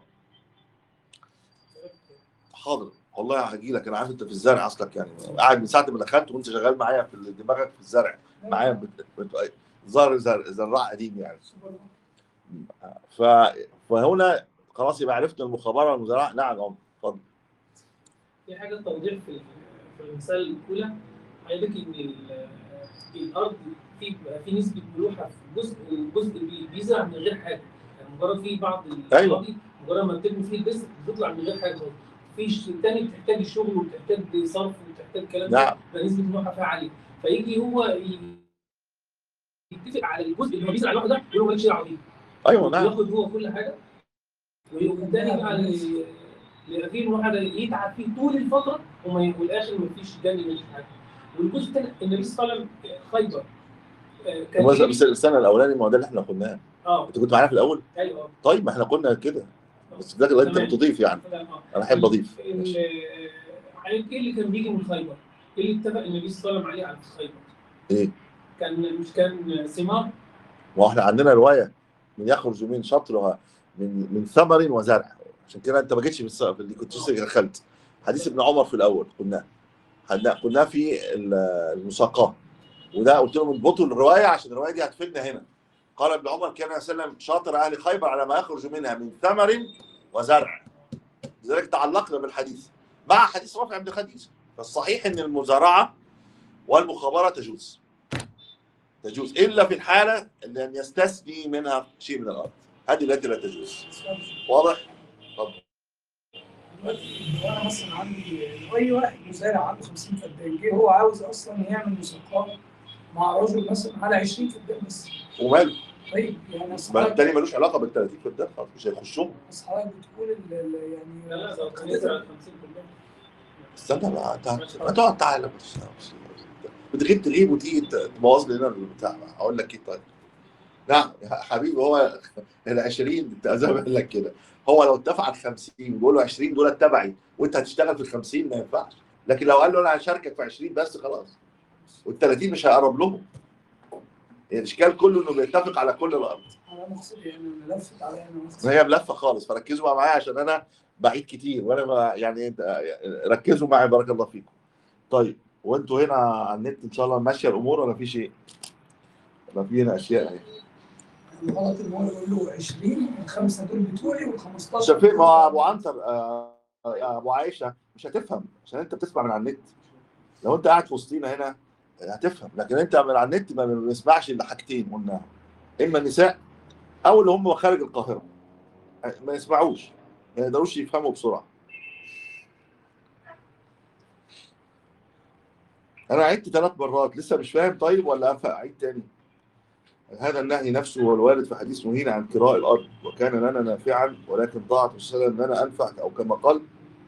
حاضر والله هجي لك انا عارف انت في الزرع اصلك يعني قاعد من ساعه ما دخلت وانت شغال معايا في دماغك في الزرع معايا بت- بت- ظاهر زر- زراع قديم يعني ف... فهنا خلاص يبقى عرفنا المخابره والمزارعه نعم اه اتفضل في حاجه توضيح في في المثال الاولى حضرتك ان ال- الارض في بيبقى في نسبه ملوحه في جزء الجزء بي- بيزرع من غير حاجه يعني مجرد في بعض أيوة. الاراضي مجرد ما بترمي فيه البذر بتطلع من غير حاجه خالص. في ش- تاني بتحتاج شغل وبتحتاج صرف وبتحتاج كلام ده، نعم فنسبه الملوحه فيها عاليه فيجي هو ي- يتفق على الجزء اللي هو بيزرع لوحده ده يقول له مالكش دعوه بيه ايوه نعم ياخد هو كل حاجه والتاني بقى اللي اللي فيه المروحه ده يتعب فيه طول الفتره وما ي- والاخر ما فيش جني ما فيش حاجه والجزء الثاني النبي صلى الله عليه وسلم خيبر آه، كان بس فيه- بس السنه الاولاني ما هو ده اللي احنا قلناه اه انت كنت معانا في الاول ايوه طيب ما احنا قلنا كده بس ده اللي انت تمام. بتضيف يعني تمام، آه. انا احب اضيف ال- ماشي. آه، ايه اللي كان بيجي من خيبر؟ ايه اللي اتفق النبي صلى الله عليه وسلم عليه على خيبر؟ ايه كان مش كان ثمار ما هو احنا عندنا روايه من يخرج من شطرها من من ثمر وزرع عشان كده انت ما جيتش في الص- في اللي كنت لسه دخلت حديث ابن عمر في الاول قلناه قلنا قلناه في ال- المساقاه وده قلت له نضبطوا الروايه عشان الروايه دي هتفيدنا هنا قال ابن عمر كان صلى الله عليه وسلم شاطر اهل خيبر على ما يخرج منها من ثمر وزرع لذلك تعلقنا بالحديث مع حديث رافع بن خديجه فالصحيح ان المزارعه والمخابره تجوز تجوز الا في الحاله اللي ان يستثني منها شيء من الارض هذه التي لا تجوز واضح؟ اتفضل دلوقتي لو انا مثلا عندي لو اي واحد مزارع عنده 50 فدان جه هو عاوز اصلا يعمل مساقات مع رجل مثلا على 20 فدان بس وماله طيب يعني اصل ما حضرتك- التاني ملوش علاقه بال 30 فدان خالص مش هيخشهم اصل حضرتك بتقول ال- ال- يعني لا لا ده كان يزرع 50% استنى بقى انت هت- ما تقعد تعالى بس بس- بتغيب تغيب وتيجي ت- تبوظ لي هنا البتاع بقى. هقول لك ايه طيب نعم يا حبيبي هو ال 20 انت زي ما بقول لك كده هو لو اتفق على 50 بيقول له 20 دول تبعي وانت هتشتغل في ال 50 ما ينفعش لكن لو قال له انا هشاركك في 20 بس خلاص وال 30 مش هيقرب لهم الاشكال كله انه بيتفق على كل الارض انا مقصود يعني انا لفت عليا انا ما مقصود هي ملفه خالص فركزوا بقى معايا عشان انا بعيد كتير وانا ما يعني انت ركزوا معايا بارك الله فيكم طيب وانتوا هنا على النت ان شاء الله ماشيه الامور ولا في شيء؟ ولا في هنا اشياء اهي الغلط ان هو يقول له 20 الخمسه دول بتوعي وال 15 شفيق ما هو ابو عنتر آه، يا ابو عائشه مش هتفهم عشان انت بتسمع من على النت لو انت قاعد في وسطينا هنا هتفهم لكن انت من على النت ما بنسمعش الا حاجتين قلناهم اما النساء او اللي هم خارج القاهره ما يسمعوش ما يقدروش يفهموا بسرعه انا عدت ثلاث مرات لسه مش فاهم طيب ولا أنفع اعيد تاني هذا النهي نفسه هو الوارد في حديث مهين عن كراء الارض وكان لنا نافعا ولكن ضاعت السنه ان انا انفعك او كما قال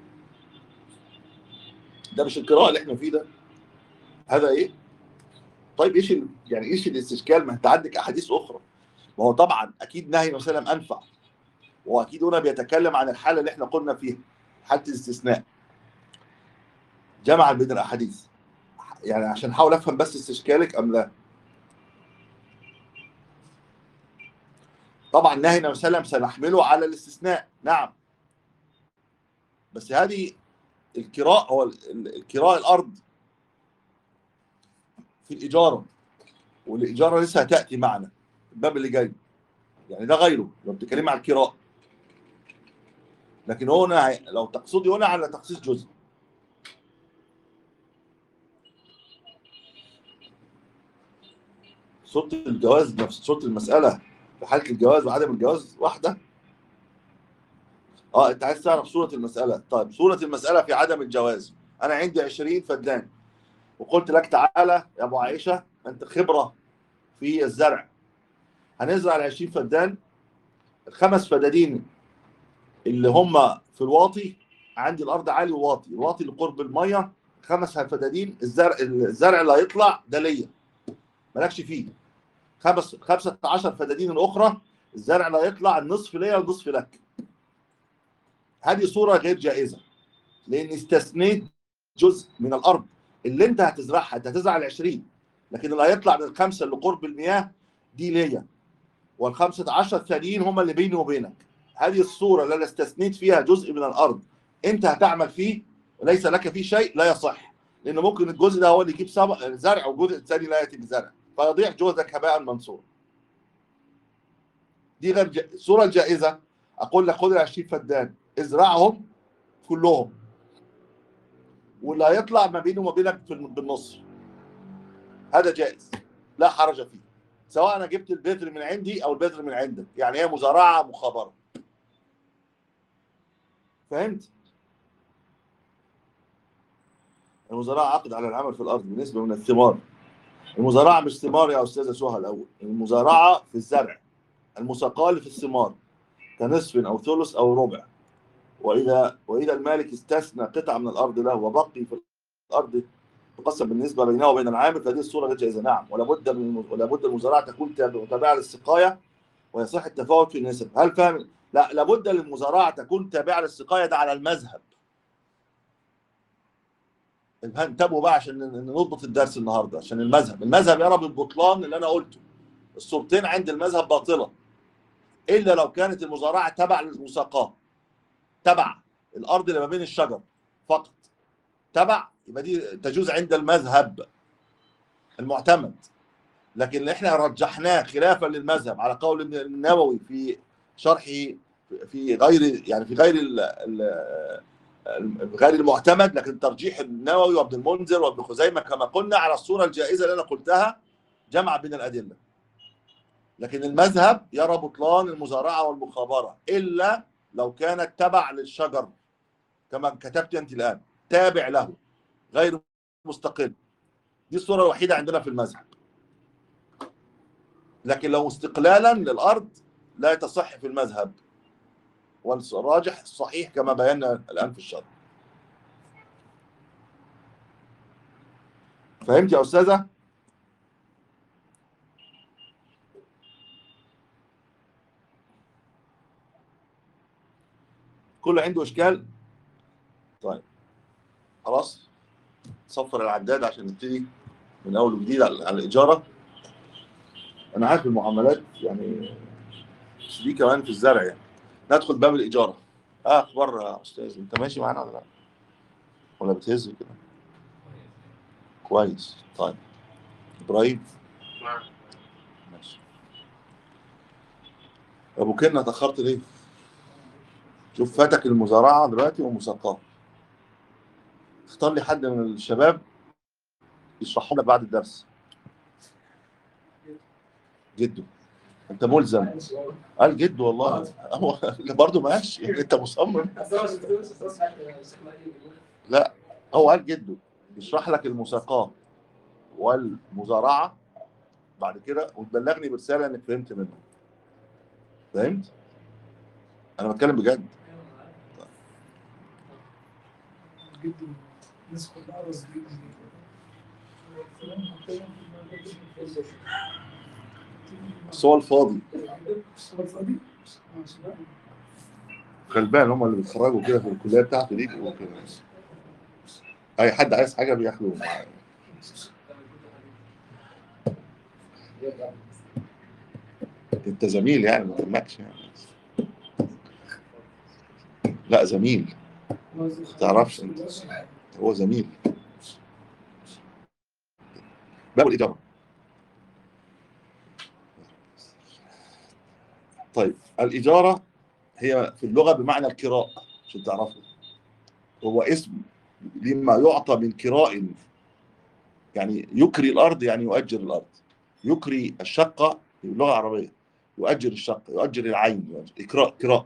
ده مش القراءه اللي احنا فيه ده هذا ايه؟ طيب ايش ال... يعني ايش الاستشكال؟ ما انت عندك احاديث اخرى ما هو طبعا اكيد نهي مثلا انفع واكيد هنا بيتكلم عن الحاله اللي احنا قلنا فيها حاله الاستثناء جمع بين الاحاديث يعني عشان احاول افهم بس استشكالك ام لا طبعا نهي النبي صلى الله عليه وسلم سنحمله على الاستثناء نعم بس هذه الكراء هو ال- ال- الكراء الارض في الاجاره والاجاره لسه هتاتي معنا الباب اللي جاي يعني ده غيره لو بتتكلم على الكراء لكن هنا هي- لو تقصدي هنا على تخصيص جزء صورة الجواز نفس صورة المسألة في حالة الجواز وعدم الجواز واحدة اه انت عايز تعرف صورة المسألة طيب صورة المسألة في عدم الجواز انا عندي 20 فدان وقلت لك تعالى يا ابو عائشة انت خبرة في الزرع هنزرع ال 20 فدان الخمس فدادين اللي هم في الواطي عندي الارض عالي وواطي الواطي اللي قرب الميه خمس فدادين الزرع الزرع اللي هيطلع ده ليا مالكش فيه خمس 15 فدادين الاخرى الزرع اللي هيطلع النصف ليا والنصف لك هذه صوره غير جائزه لان استثنيت جزء من الارض اللي انت هتزرعها انت هتزرع ال 20 لكن اللي هيطلع من الخمسه اللي قرب المياه دي ليا والخمسة عشر الثانيين هم اللي بيني وبينك هذه الصورة اللي أنا استثنيت فيها جزء من الأرض أنت هتعمل فيه وليس لك فيه شيء لا يصح لأن ممكن الجزء ده هو اللي يجيب سبق زرع والجزء الثاني لا يأتي بزرع فيضيع جهدك هباء منصورا دي غير ج... الصورة الجائزة أقول لك خد ال 20 فدان ازرعهم كلهم واللي هيطلع ما بيني وما بينك في الم- بالنص هذا جائز لا حرج فيه سواء انا جبت البذر من عندي او البذر من عندك يعني هي مزارعه مخابره فهمت المزارعه عقد على العمل في الارض بالنسبه من الثمار المزارعه مش ثمار يا استاذه سهى الاول المزارعه في الزرع المساقاه اللي في الثمار كنصف او ثلث او ربع واذا واذا المالك استثنى قطعه من الارض له وبقي في الارض تقسم بالنسبه بينه وبين العامل فهذه الصوره غير جائزه نعم ولا بد من ولا بد المزارعه تكون تاب- تابعه للسقايه ويصح التفاوت في النسب هل فاهم لا لابد للمزارعه تكون تابعه للسقايه ده على المذهب انتبهوا بقى عشان ن- نضبط الدرس النهارده عشان المذهب المذهب يرى بالبطلان اللي انا قلته الصورتين عند المذهب باطله الا لو كانت المزارعه تبع للمساقاه تبع الارض اللي ما بين الشجر فقط تبع يبقى دي تجوز عند المذهب المعتمد لكن اللي احنا رجحناه خلافا للمذهب على قول ابن النووي في شرحه في غير يعني في غير ال ال غير المعتمد لكن ترجيح النووي وابن المنذر وابن خزيمه كما قلنا على الصوره الجائزه اللي انا قلتها جمع بين الادله لكن المذهب يرى بطلان المزارعه والمخابره الا لو كانت تبع للشجر كما كتبت انت الان تابع له غير مستقل دي الصوره الوحيده عندنا في المذهب لكن لو استقلالا للارض لا تصح في المذهب والراجح الصحيح كما بينا الان في الشرح فهمت يا استاذه كل عنده اشكال طيب خلاص صفر العداد عشان نبتدي من اول وجديد على على الاجاره انا عارف المعاملات يعني بس دي كمان في الزرع يعني ندخل باب الاجاره اه اخبار يا استاذ انت ماشي معانا ولا لا ولا بتهز كده كويس طيب ابراهيم ماشي ابو كنا اتاخرت ليه شوف فاتك المزارعه دلوقتي ومساقاه اختار لي حد من الشباب يشرحوا لك بعد الدرس جده انت ملزم قال جد والله هو برضه ماشي انت مصمم لا هو قال جده يشرح لك المساقاه والمزارعه بعد كده وتبلغني برساله انك فهمت منه فهمت؟ انا بتكلم بجد جدا الناس كلها قرص بس هو الفاضي الصور فاضي؟ ماشي بقى. غلبان هم اللي بيتخرجوا كده في الكليه بتاعته دي بيبقوا كده اي حد عايز حاجه بياخده معاه انت زميل يعني ما تهمكش يعني لا زميل تعرفش انت. هو زميل باب الإدارة طيب الإجارة هي في اللغة بمعنى الكراء عشان تعرفوا هو اسم لما يعطى من كراء يعني يكري الأرض يعني يؤجر الأرض يكري الشقة في اللغة العربية يؤجر الشقة يؤجر العين يؤجر إكراء كراء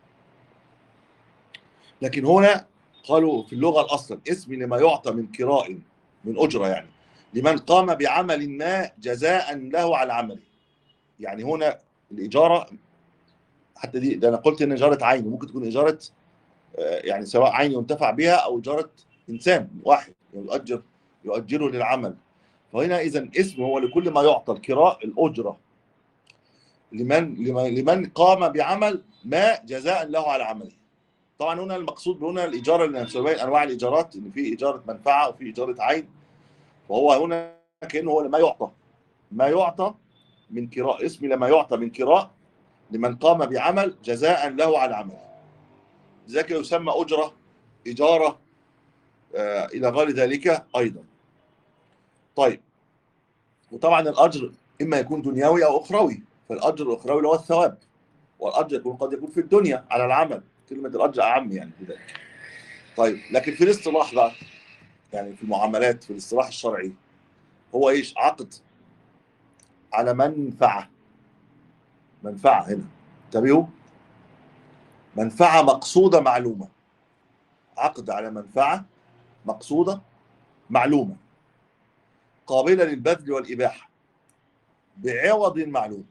لكن هنا قالوا في اللغة الأصل اسم لما يعطى من كراء من أجرة يعني لمن قام بعمل ما جزاء له على عمله يعني هنا الإجارة حتى دي ده أنا قلت إن إجارة عين ممكن تكون إجارة آه، يعني سواء عين ينتفع بها أو إجارة إنسان واحد يؤجر يؤجره للعمل فهنا إذا اسم هو لكل ما يعطى الكراء الأجرة لمن لمن لمن قام بعمل ما جزاء له على عمله طبعا هنا المقصود هنا الايجار اللي بين انواع الايجارات ان في ايجاره منفعه وفي ايجاره عين وهو هنا كانه هو ما يعطى ما يعطى من كراء اسم لما يعطى من كراء لمن قام بعمل جزاء له على عمله ذلك يسمى اجره اجاره آه الى غير ذلك ايضا طيب وطبعا الاجر اما يكون دنيوي او اخروي فالاجر الاخروي اللي هو الثواب والاجر يكون قد يكون في الدنيا على العمل كلمة الأجر أعم يعني في ذلك. طيب لكن في الاصطلاح بقى يعني في المعاملات في الاصطلاح الشرعي هو ايش؟ عقد على منفعة منفعة هنا انتبهوا منفعة مقصودة معلومة عقد على منفعة مقصودة معلومة قابلة للبذل والإباحة بعوض معلوم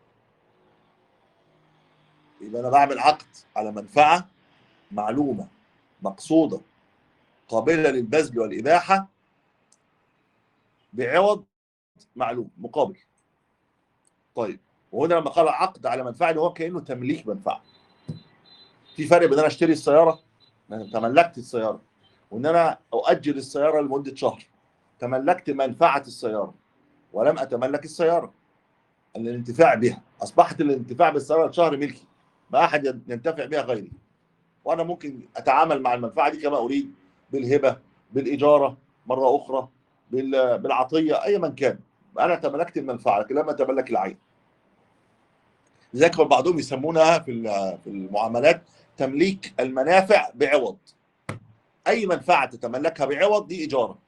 يبقى انا بعمل عقد على منفعه معلومه مقصوده قابله للبذل والاباحه بعوض معلوم مقابل طيب وهنا لما قال عقد على منفعه اللي هو كانه تمليك منفعه في فرق بين ان انا اشتري السياره انا تملكت السياره وان انا اؤجر السياره لمده شهر تملكت منفعه السياره ولم اتملك السياره الانتفاع بها اصبحت الانتفاع بالسياره شهر ملكي ما احد ينتفع بها غيري وانا ممكن اتعامل مع المنفعه دي كما اريد بالهبه بالاجاره مره اخرى بال- بالعطيه اي من كان انا تملكت المنفعه لكن لم اتملك العين لذلك بعضهم يسمونها في ال- في المعاملات تمليك المنافع بعوض اي منفعه تتملكها بعوض دي اجاره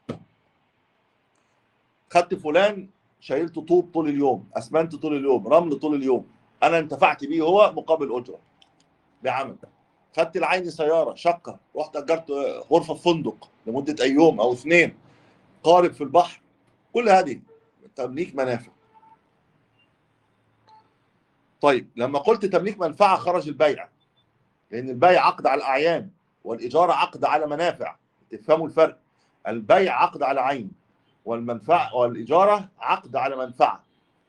خدت فلان شايلته طوب طول اليوم اسمنت طول اليوم رمل طول اليوم انا انتفعت بيه هو مقابل اجره بعمل خدت العين سياره شقه رحت اجرت غرفه في فندق لمده ايام او اثنين قارب في البحر كل هذه تمليك منافع طيب لما قلت تمليك منفعه خرج البيع لان البيع عقد على الاعيان والاجاره عقد على منافع تفهموا الفرق البيع عقد على عين والمنفعه والاجاره عقد على منفعه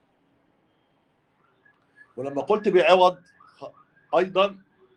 ولما قلت بعوض خ- ايضا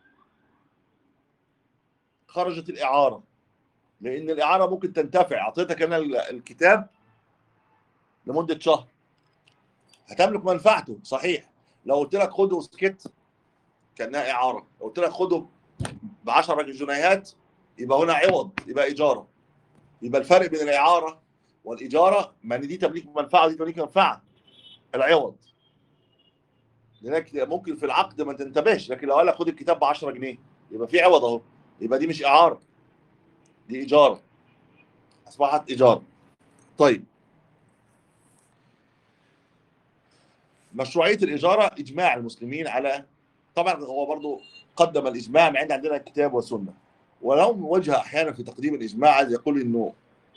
خرجت الاعاره لان الاعاره ممكن تنتفع اعطيتك انا ال- الكتاب لمده شهر هتملك منفعته صحيح لو قلت لك خده وسكت كانها اعاره لو قلت لك خده ب 10 جنيهات يبقى هنا عوض يبقى اجاره يبقى الفرق بين الاعاره والاجاره ما ان دي تمليك منفعه ودي تمليك منفعه العوض لذلك ممكن في العقد ما تنتبهش لكن لو قال لك خد الكتاب ب 10 جنيه يبقى في عوض اهو يبقى دي مش اعاره دي ايجار اصبحت ايجار طيب مشروعيه الاجاره اجماع المسلمين على طبعا هو برضو قدم الاجماع مع ان عندنا كتاب وسنه ولو وجه احيانا في تقديم الاجماع عايز يقول انه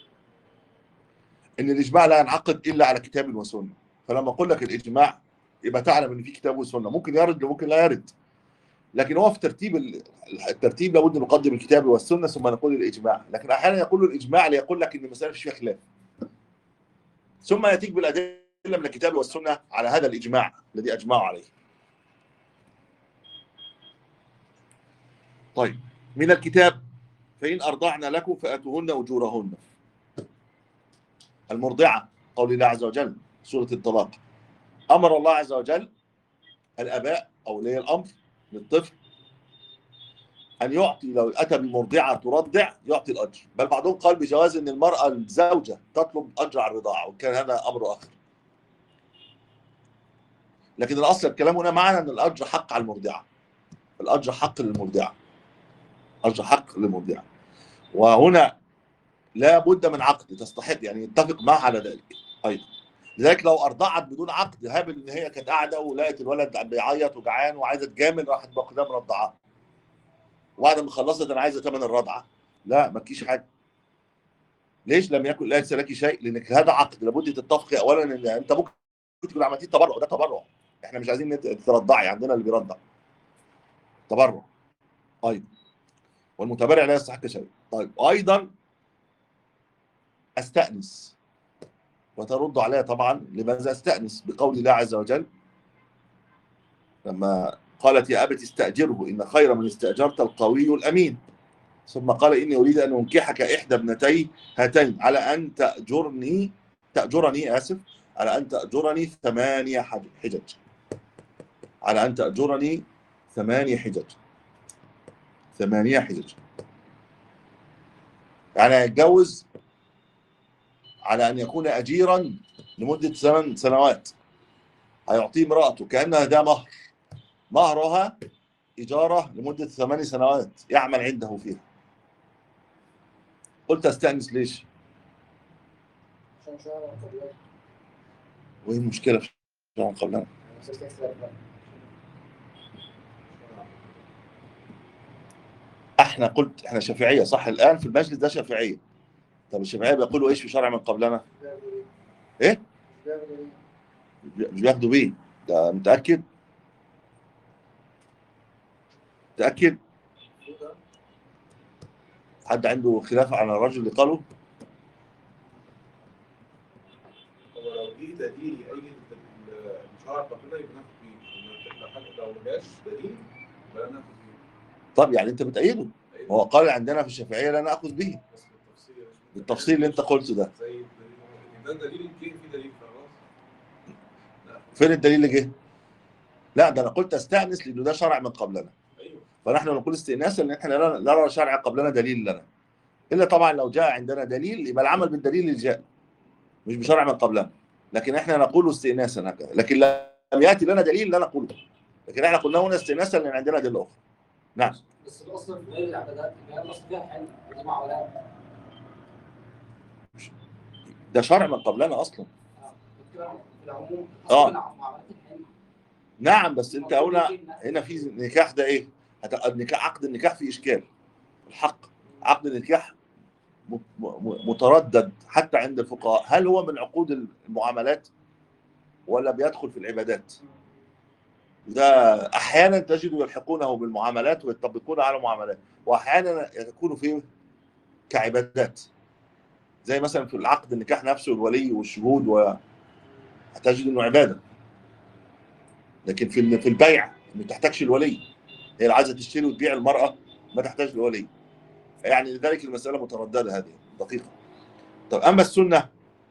ان الاجماع لا ينعقد الا على كتاب وسنه فلما اقول لك الاجماع يبقى تعلم ان في كتاب وسنه ممكن يرد وممكن لا يرد لكن هو في ترتيب ال- الترتيب لابد نقدم الكتاب والسنه ثم نقول الاجماع لكن احيانا يقول الاجماع ليقول لك ان المساله مش فيها خلاف ثم ياتيك بالادله من الكتاب والسنه على هذا الاجماع الذي اجمعوا عليه طيب من الكتاب فإن أرضعن لكم فأتوهن أجورهن المرضعة قول الله عز وجل سورة الطلاق أمر الله عز وجل الآباء أولياء الأمر للطفل أن يعطي لو أتى بمرضعة ترضع يعطي الأجر بل بعضهم قال بجواز أن المرأة الزوجة تطلب أجر على الرضاعة وكان هذا أمر آخر لكن الأصل الكلام هنا معنا أن الأجر حق على المرضعة الأجر حق للمرضعة أجر حق للمرضعة وهنا لا بد من عقد تستحق يعني يتفق معها على ذلك ايضا لذلك لو ارضعت بدون عقد هابل ان هي كانت قاعده ولقت الولد بيعيط وجعان وعايزه تجامل راحت باخدها مرضعاه وبعد ما خلصت انا عايزه ثمن الرضعه لا ما تكيش حاجه ليش لم يكن ليس لك شيء لانك هذا عقد لابد تتفقي اولا ان انت ممكن تكون عملتيه تبرع ده تبرع احنا مش عايزين نت- ترضعي عندنا اللي بيرضع تبرع ايضا والمتبرع لا يستحق شيء طيب ايضا استانس وترد عليها طبعا لماذا استانس بقول الله عز وجل لما قالت يا ابت استاجره ان خير من استاجرت القوي الامين ثم قال اني اريد ان انكحك احدى ابنتي هاتين على ان تاجرني تاجرني اسف على ان تاجرني ثمانيه حج- حجج على ان تاجرني ثمانيه حجج ثمانيه حجج يعني هيتجوز على ان يكون اجيرا لمده ثمان سنوات هيعطيه امراته كانها ده مهر مهرها اجاره لمده ثمان سنوات يعمل عنده فيها قلت استانس ليش؟ عشان شوية من قبل وايه المشكله في شرع قبلنا؟ مسألة اختلاف بقى. احنا قلت احنا شافعيه صح الان في المجلس ده شافعيه طب الشافعيه بيقولوا ايش في شرع من قبلنا؟ ايه؟ بيعمل ايه؟ مش بياخدوا بيه ده متاكد؟ متاكد؟ حد عنده خلاف على الرجل اللي قاله؟ هو لو جه دليل يأيد الشرع قبلنا يبقى ناخد بيه لو حد- لو مجاش دليل يبقى لا ناخد بيه طب يعني انت بتأيده أيوة. هو قال عندنا في الشافعيه لا ناخذ به بس بالتفصيل يا باشا. بالتفصيل اللي انت قلته ده زي الدليل ده دليل جه في دليل خلاص لا فين الدليل اللي جه؟ لا ده انا قلت استانس لانه ده شرع من قبلنا ايوه فنحن نقول استئناسا ان احنا لا لا نرى شرع قبلنا دليل لنا الا طبعا لو جاء عندنا دليل يبقى العمل بالدليل اللي جاء مش بشرع من قبلنا لكن احنا نقول استئناسا هكذا لكن لم ياتي لنا دليل لا نقوله لكن احنا قلنا هنا استئناسا لان عندنا دليل اخرى نعم بس الاصل في غير العبادات ان هي الاصل فيها حل اجماع ولا ده شرع من قبلنا اصلا في العموم آه. معاملات الحل نعم بس انت هنا هنا في نكاح ده ايه؟ هت- النكاح عقد النكاح فيه اشكال الحق عقد النكاح م- م- متردد حتى عند الفقهاء هل هو من عقود المعاملات ولا بيدخل في العبادات ده احيانا تجد يلحقونه بالمعاملات ويطبقون على المعاملات واحيانا يكون فيه كعبادات زي مثلا في العقد النكاح نفسه الولي والشهود و هتجد انه عباده لكن في ال- في البيع ما تحتاجش الولي هي اللي عايزه تشتري وتبيع المراه ما تحتاج الولي يعني لذلك المساله متردده هذه دقيقه طب اما السنه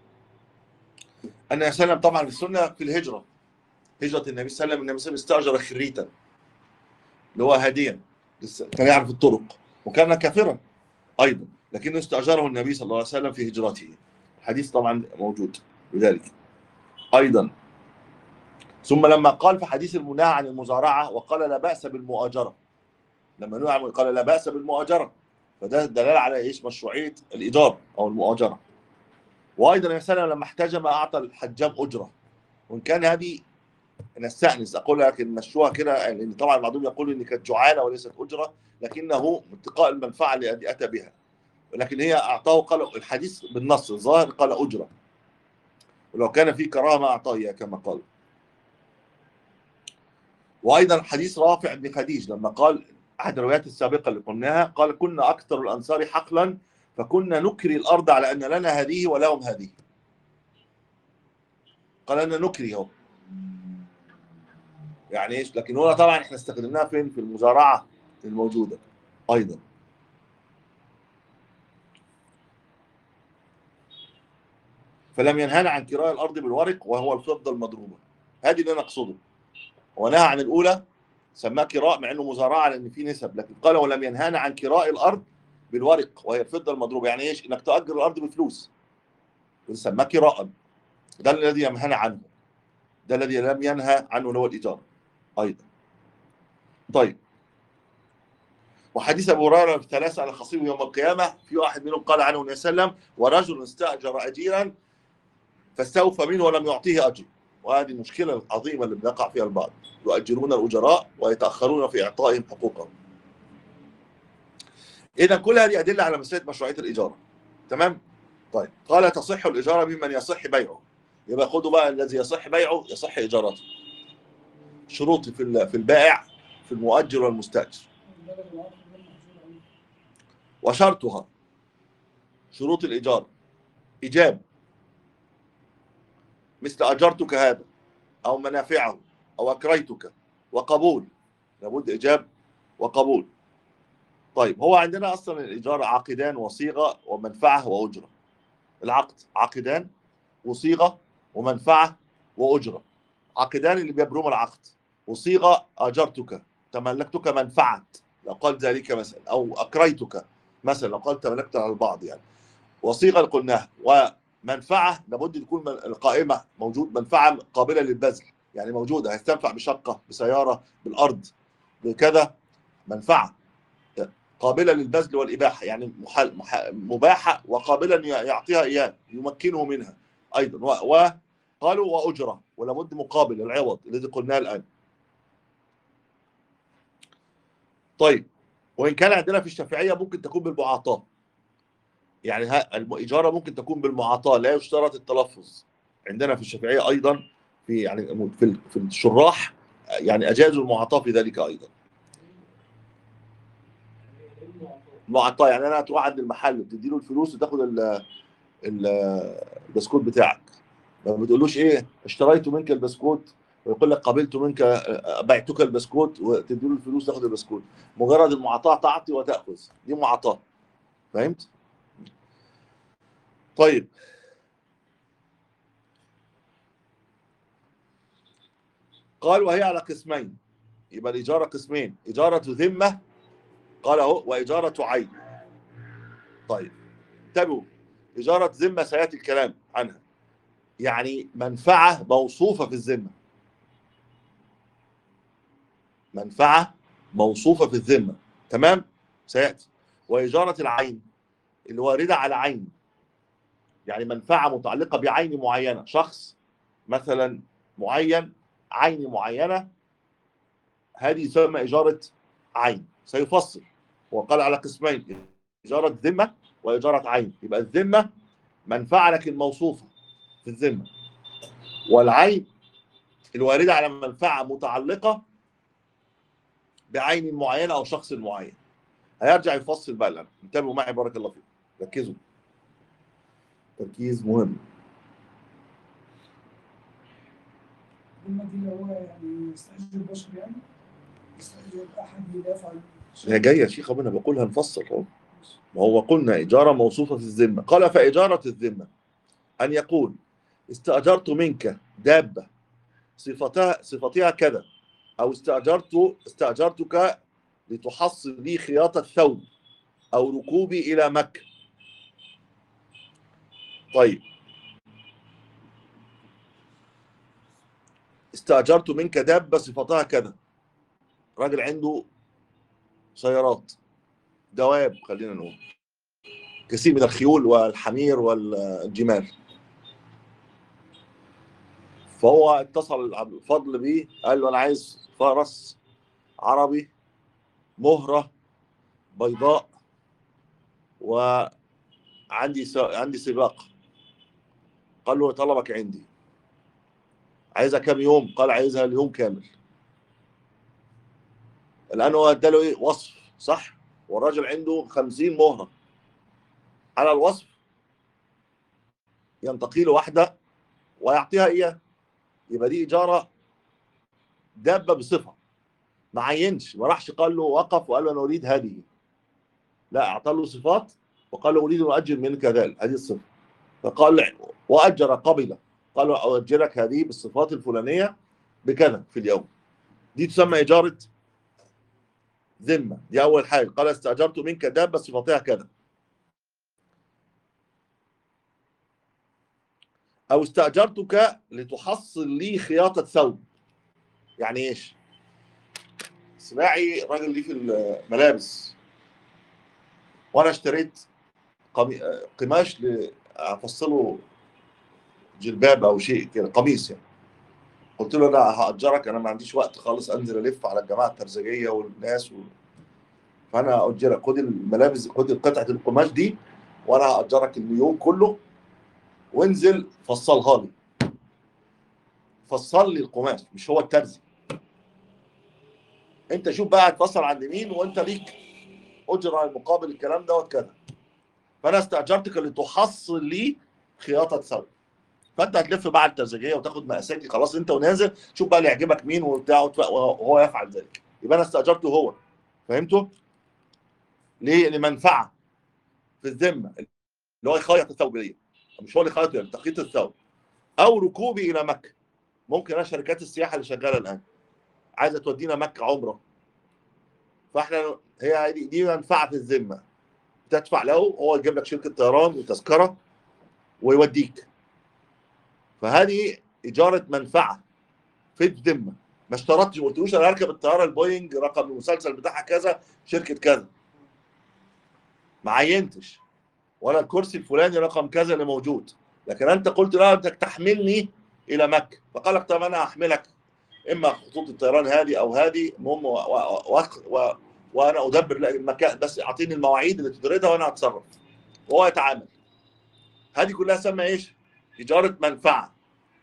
ان وسلم طبعا السنه في الهجره هجره النبي صلى الله عليه وسلم النبي صلى الله عليه وسلم استاجر خريتا اللي هو هاديا لسه كان يعرف الطرق وكان كافرا ايضا لكنه استاجره النبي صلى الله عليه وسلم في هجرته الحديث طبعا موجود بذلك ايضا ثم لما قال في حديث المناهى عن المزارعه وقال لا باس بالمؤاجره لما نهى عن- قال لا باس بالمؤاجره فده دلاله على ايش مشروعيه الايجار او المؤاجره وايضا النبي صلى الله عليه وسلم لما احتجم اعطى الحجام اجره وان كان هذه نستانس اقول لكن مشوها كده لان طبعا بعضهم يقول ان كانت جعاله وليست اجره لكنه اتقاء المنفعه التي اتى بها ولكن هي اعطاه قال الحديث بالنص الظاهر قال اجره ولو كان في كراهه ما اعطاه إياه كما قال وايضا حديث رافع بن خديج لما قال احد الروايات السابقه اللي قلناها قال كنا اكثر الانصار حقلا فكنا نكري الارض على ان لنا هذه ولهم هذه قال ان نكري اهو يعني ايش لكن هنا طبعا احنا استخدمناها فين في المزارعه الموجوده ايضا فلم ينهانا عن كراء الارض بالورق وهو الفضه المضروبه هذه اللي انا اقصده ونهى عن الاولى سماه كراء مع انه مزارعه لان في نسب لكن قال ولم ينهانا عن كراء الارض بالورق وهي الفضه المضروبه يعني ايش انك تاجر الارض بفلوس سماه كراء ده الذي ينهانا عنه ده الذي لم ينهى عنه اللي هو الايجار ايضا طيب وحديث ابو هريره في ثلاثه على خصيم يوم القيامه في واحد منهم قال عنه النبي صلى الله عليه وسلم ورجل استاجر اجيرا فاستوفى منه ولم يعطيه اجر وهذه المشكله العظيمه اللي بنقع فيها البعض يؤجرون الاجراء ويتاخرون في اعطائهم حقوقهم اذا كل هذه ادله على مساله مشروعيه الاجاره تمام طيب قال تصح الاجاره ممن يصح بيعه يبقى خدوا بقى الذي يصح بيعه يصح اجارته شروط في ال- في البائع في المؤجر والمستاجر البلد العربي غير محظور عليه. وشرطها شروط الإيجار إيجاب مثل أجرتك هذا أو منافعه أو أكريتك وقبول لابد إيجاب وقبول طيب هو عندنا أصلا الإيجار عقدان وصيغة ومنفعة وأجرة العقد عقدان وصيغة ومنفعة وأجرة عقدان اللي بيبرم العقد وصيغة أجرتك تملكتك منفعة لو قال ذلك مثلا أو أكريتك مثلا لو قال تملكت على البعض يعني وصيغه اللي قلناها ومنفعه لابد تكون من- القائمه موجود منفعه قابله للبذل يعني موجوده هيستنفع بشقه بسياره بالارض بكذا منفعه قابله للبذل والاباحه يعني محل مح- مباحه وقابله ان يعطيها اياه يمكنه منها ايضا و- وقالوا واجره ولابد مقابل العوض الذي قلناه الان طيب وان كان عندنا في الشافعيه ممكن تكون بالمعاطاه يعني ها- الاجاره ممكن تكون بالمعاطاه لا يشترط التلفظ عندنا في الشافعيه ايضا في يعني في ال- في الشراح يعني اجازوا المعاطاه في ذلك ايضا المعاطاه يعني انا تروح عند المحل تدي له الفلوس وتاخد ال- ال- البسكوت بتاعك ما بتقولوش ايه اشتريت منك البسكوت ويقول لك قبلت منك بعتك البسكوت وتدي له الفلوس تاخد البسكوت مجرد المعاطاه تعطي وتاخذ دي معاطاه فهمت؟ طيب قال وهي على قسمين يبقى الإجارة قسمين إجارة ذمة قال أهو وإجارة عين طيب انتبهوا إجارة ذمة سيأتي الكلام عنها يعني منفعة موصوفة في الذمة منفعة موصوفة في الذمة تمام سيأتي وإجارة العين اللي واردة على عين يعني منفعة متعلقة بعين معينة شخص مثلا معين عين معينة هذه تسمى إجارة عين سيفصل وقال على قسمين إجارة ذمة وإجارة عين يبقى الذمة منفعة لكن موصوفة في الذمة والعين الواردة على منفعة متعلقة بعين معينة أو شخص معين هيرجع يفصل بقى الآن انتبهوا معي بارك الله فيكم ركزوا تركيز مهم الكلمة دي اللي هو يعني يستأجر البشر يعني يستأجر أحد يدافع عن هي جاية يا شيخ أنا بقول هنفصل اهو ما هو قلنا إجارة موصوفة في الذمة قال فإجارة الذمة أن يقول استأجرت منك دابة صفتها صفتها كذا أو استأجرت استأجرتك لتحصل لي خياطة ثوب أو ركوبي إلى مكة طيب استأجرت منك دابة صفتها كذا راجل عنده سيارات دواب خلينا نقول كثير من الخيول والحمير والجمال فهو اتصل عبد الفضل بيه قال له انا عايز فرس عربي مهره بيضاء وعندي س... عندي سباق قال له طلبك عندي عايزها كام يوم قال عايزها اليوم كامل الان هو اداله ايه وصف صح والراجل عنده 50 مهره على الوصف ينتقي له واحده ويعطيها اياه يبقى دي اجاره دابه بصفه ما عينش ما راحش قال له وقف وقال له انا اريد هذه لا اعطى له صفات وقال له اريد ان اؤجر منك ذلك هذه الصفه فقال واجر قبل قال له اؤجرك هذه بالصفات الفلانيه بكذا في اليوم دي تسمى اجاره ذمه دي اول حاجه قال استاجرت منك دابه صفتها كذا او استاجرتك لتحصل لي خياطه ثوب يعني ايش سماعي راجل ليه في الملابس وانا اشتريت قمي... قماش افصله جلباب او شيء كده قميص يعني قلت له انا هاجرك انا ما عنديش وقت خالص انزل الف على الجماعه الترزجيه والناس و... فانا هاجرك خد الملابس خد قطعه القماش دي وانا هاجرك اليوم كله وانزل فصلها لي فصل لي القماش مش هو الترزي انت شوف بقى هتفصل عند مين وانت ليك اجره مقابل الكلام دوت كذا فانا استاجرتك لتحصل لي خياطه ثوب فانت هتلف بقى على الترزيجيه وتاخد مقاساتي خلاص انت ونازل شوف بقى اللي يعجبك مين وبتاع وهو يفعل ذلك يبقى انا استاجرته هو فهمتوا؟ ليه؟ لمنفعه في الذمه اللي هو يخيط الثوب دي مش هو اللي خيط يعني تخيط الثوب او ركوبي الى مكه ممكن انا شركات السياحه اللي شغاله الان عايزه تودينا مكه عمره فاحنا هي دي, دي منفعه في الذمه تدفع له هو يجيب لك شركه طيران وتذكره ويوديك فهذه اجاره منفعه في الذمه ما اشترطتش ما قلتلوش انا هركب الطياره البوينج رقم المسلسل بتاعها كذا شركه كذا ما عينتش ولا الكرسي الفلاني رقم كذا اللي موجود لكن انت قلت لا بدك تحملني الى مكه فقال لك طب انا احملك اما خطوط الطيران هذه او هذه المهم و... و... و... وانا ادبر المكان بس اعطيني المواعيد اللي تدردها وانا اتصرف وهو يتعامل هذه كلها سمى ايش؟ اجاره منفعه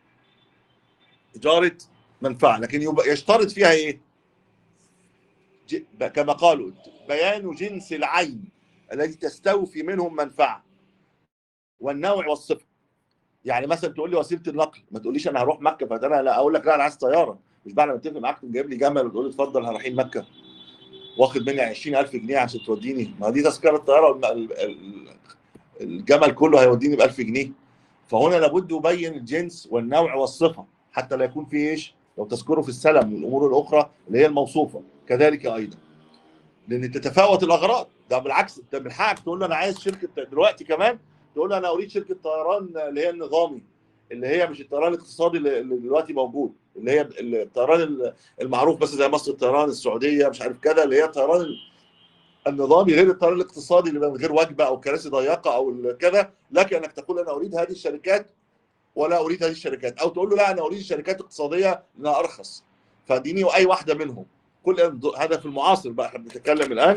اجاره منفعه لكن يبقى يشترط فيها ايه؟ ج... كما قالوا بيان جنس العين الذي تستوفي منهم منفعه والنوع والصفه يعني مثلا تقول لي وسيله النقل ما تقوليش انا هروح مكه فانا لا اقول لك لا انا عايز طياره مش بعد ما اتفق معاك تقوم جايب لي جمل وتقول لي اتفضل رايحين مكه واخد مني 20000 جنيه عشان توديني ما دي تذكره الطياره الجمل كله هيوديني ب 1000 جنيه فهنا لابد يبين الجنس والنوع والصفه حتى لا يكون في ايش لو تذكروا في السلم والامور الاخرى اللي هي الموصوفه كذلك ايضا لان تتفاوت الاغراض ده بالعكس انت من حقك تقول له انا عايز شركه دلوقتي كمان تقول له انا اريد شركه طيران اللي هي النظامي اللي هي مش الطيران الاقتصادي اللي دلوقتي موجود اللي هي الطيران المعروف بس زي مصر الطيران السعوديه مش عارف كذا اللي هي الطيران النظامي غير الطيران الاقتصادي اللي من غير وجبه او كراسي ضيقه او كذا لك انك تقول انا اريد هذه الشركات ولا اريد هذه الشركات او تقول له لا انا اريد الشركات الاقتصاديه لانها ارخص فاديني اي واحده منهم كل هذا في المعاصر بقى احنا بنتكلم الان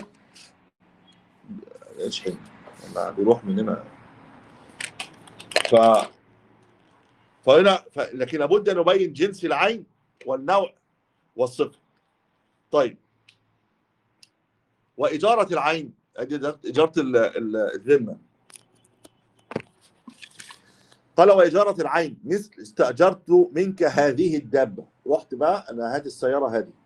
اشحن والله بيروح مننا ف فهنا ف... لكن لابد ان نبين جنس العين والنوع والصفه طيب واجاره العين ادي ده اجاره ال- ال- الذمه قال واجاره العين مثل استاجرت منك هذه الدابه رحت بقى انا هذه السياره هذه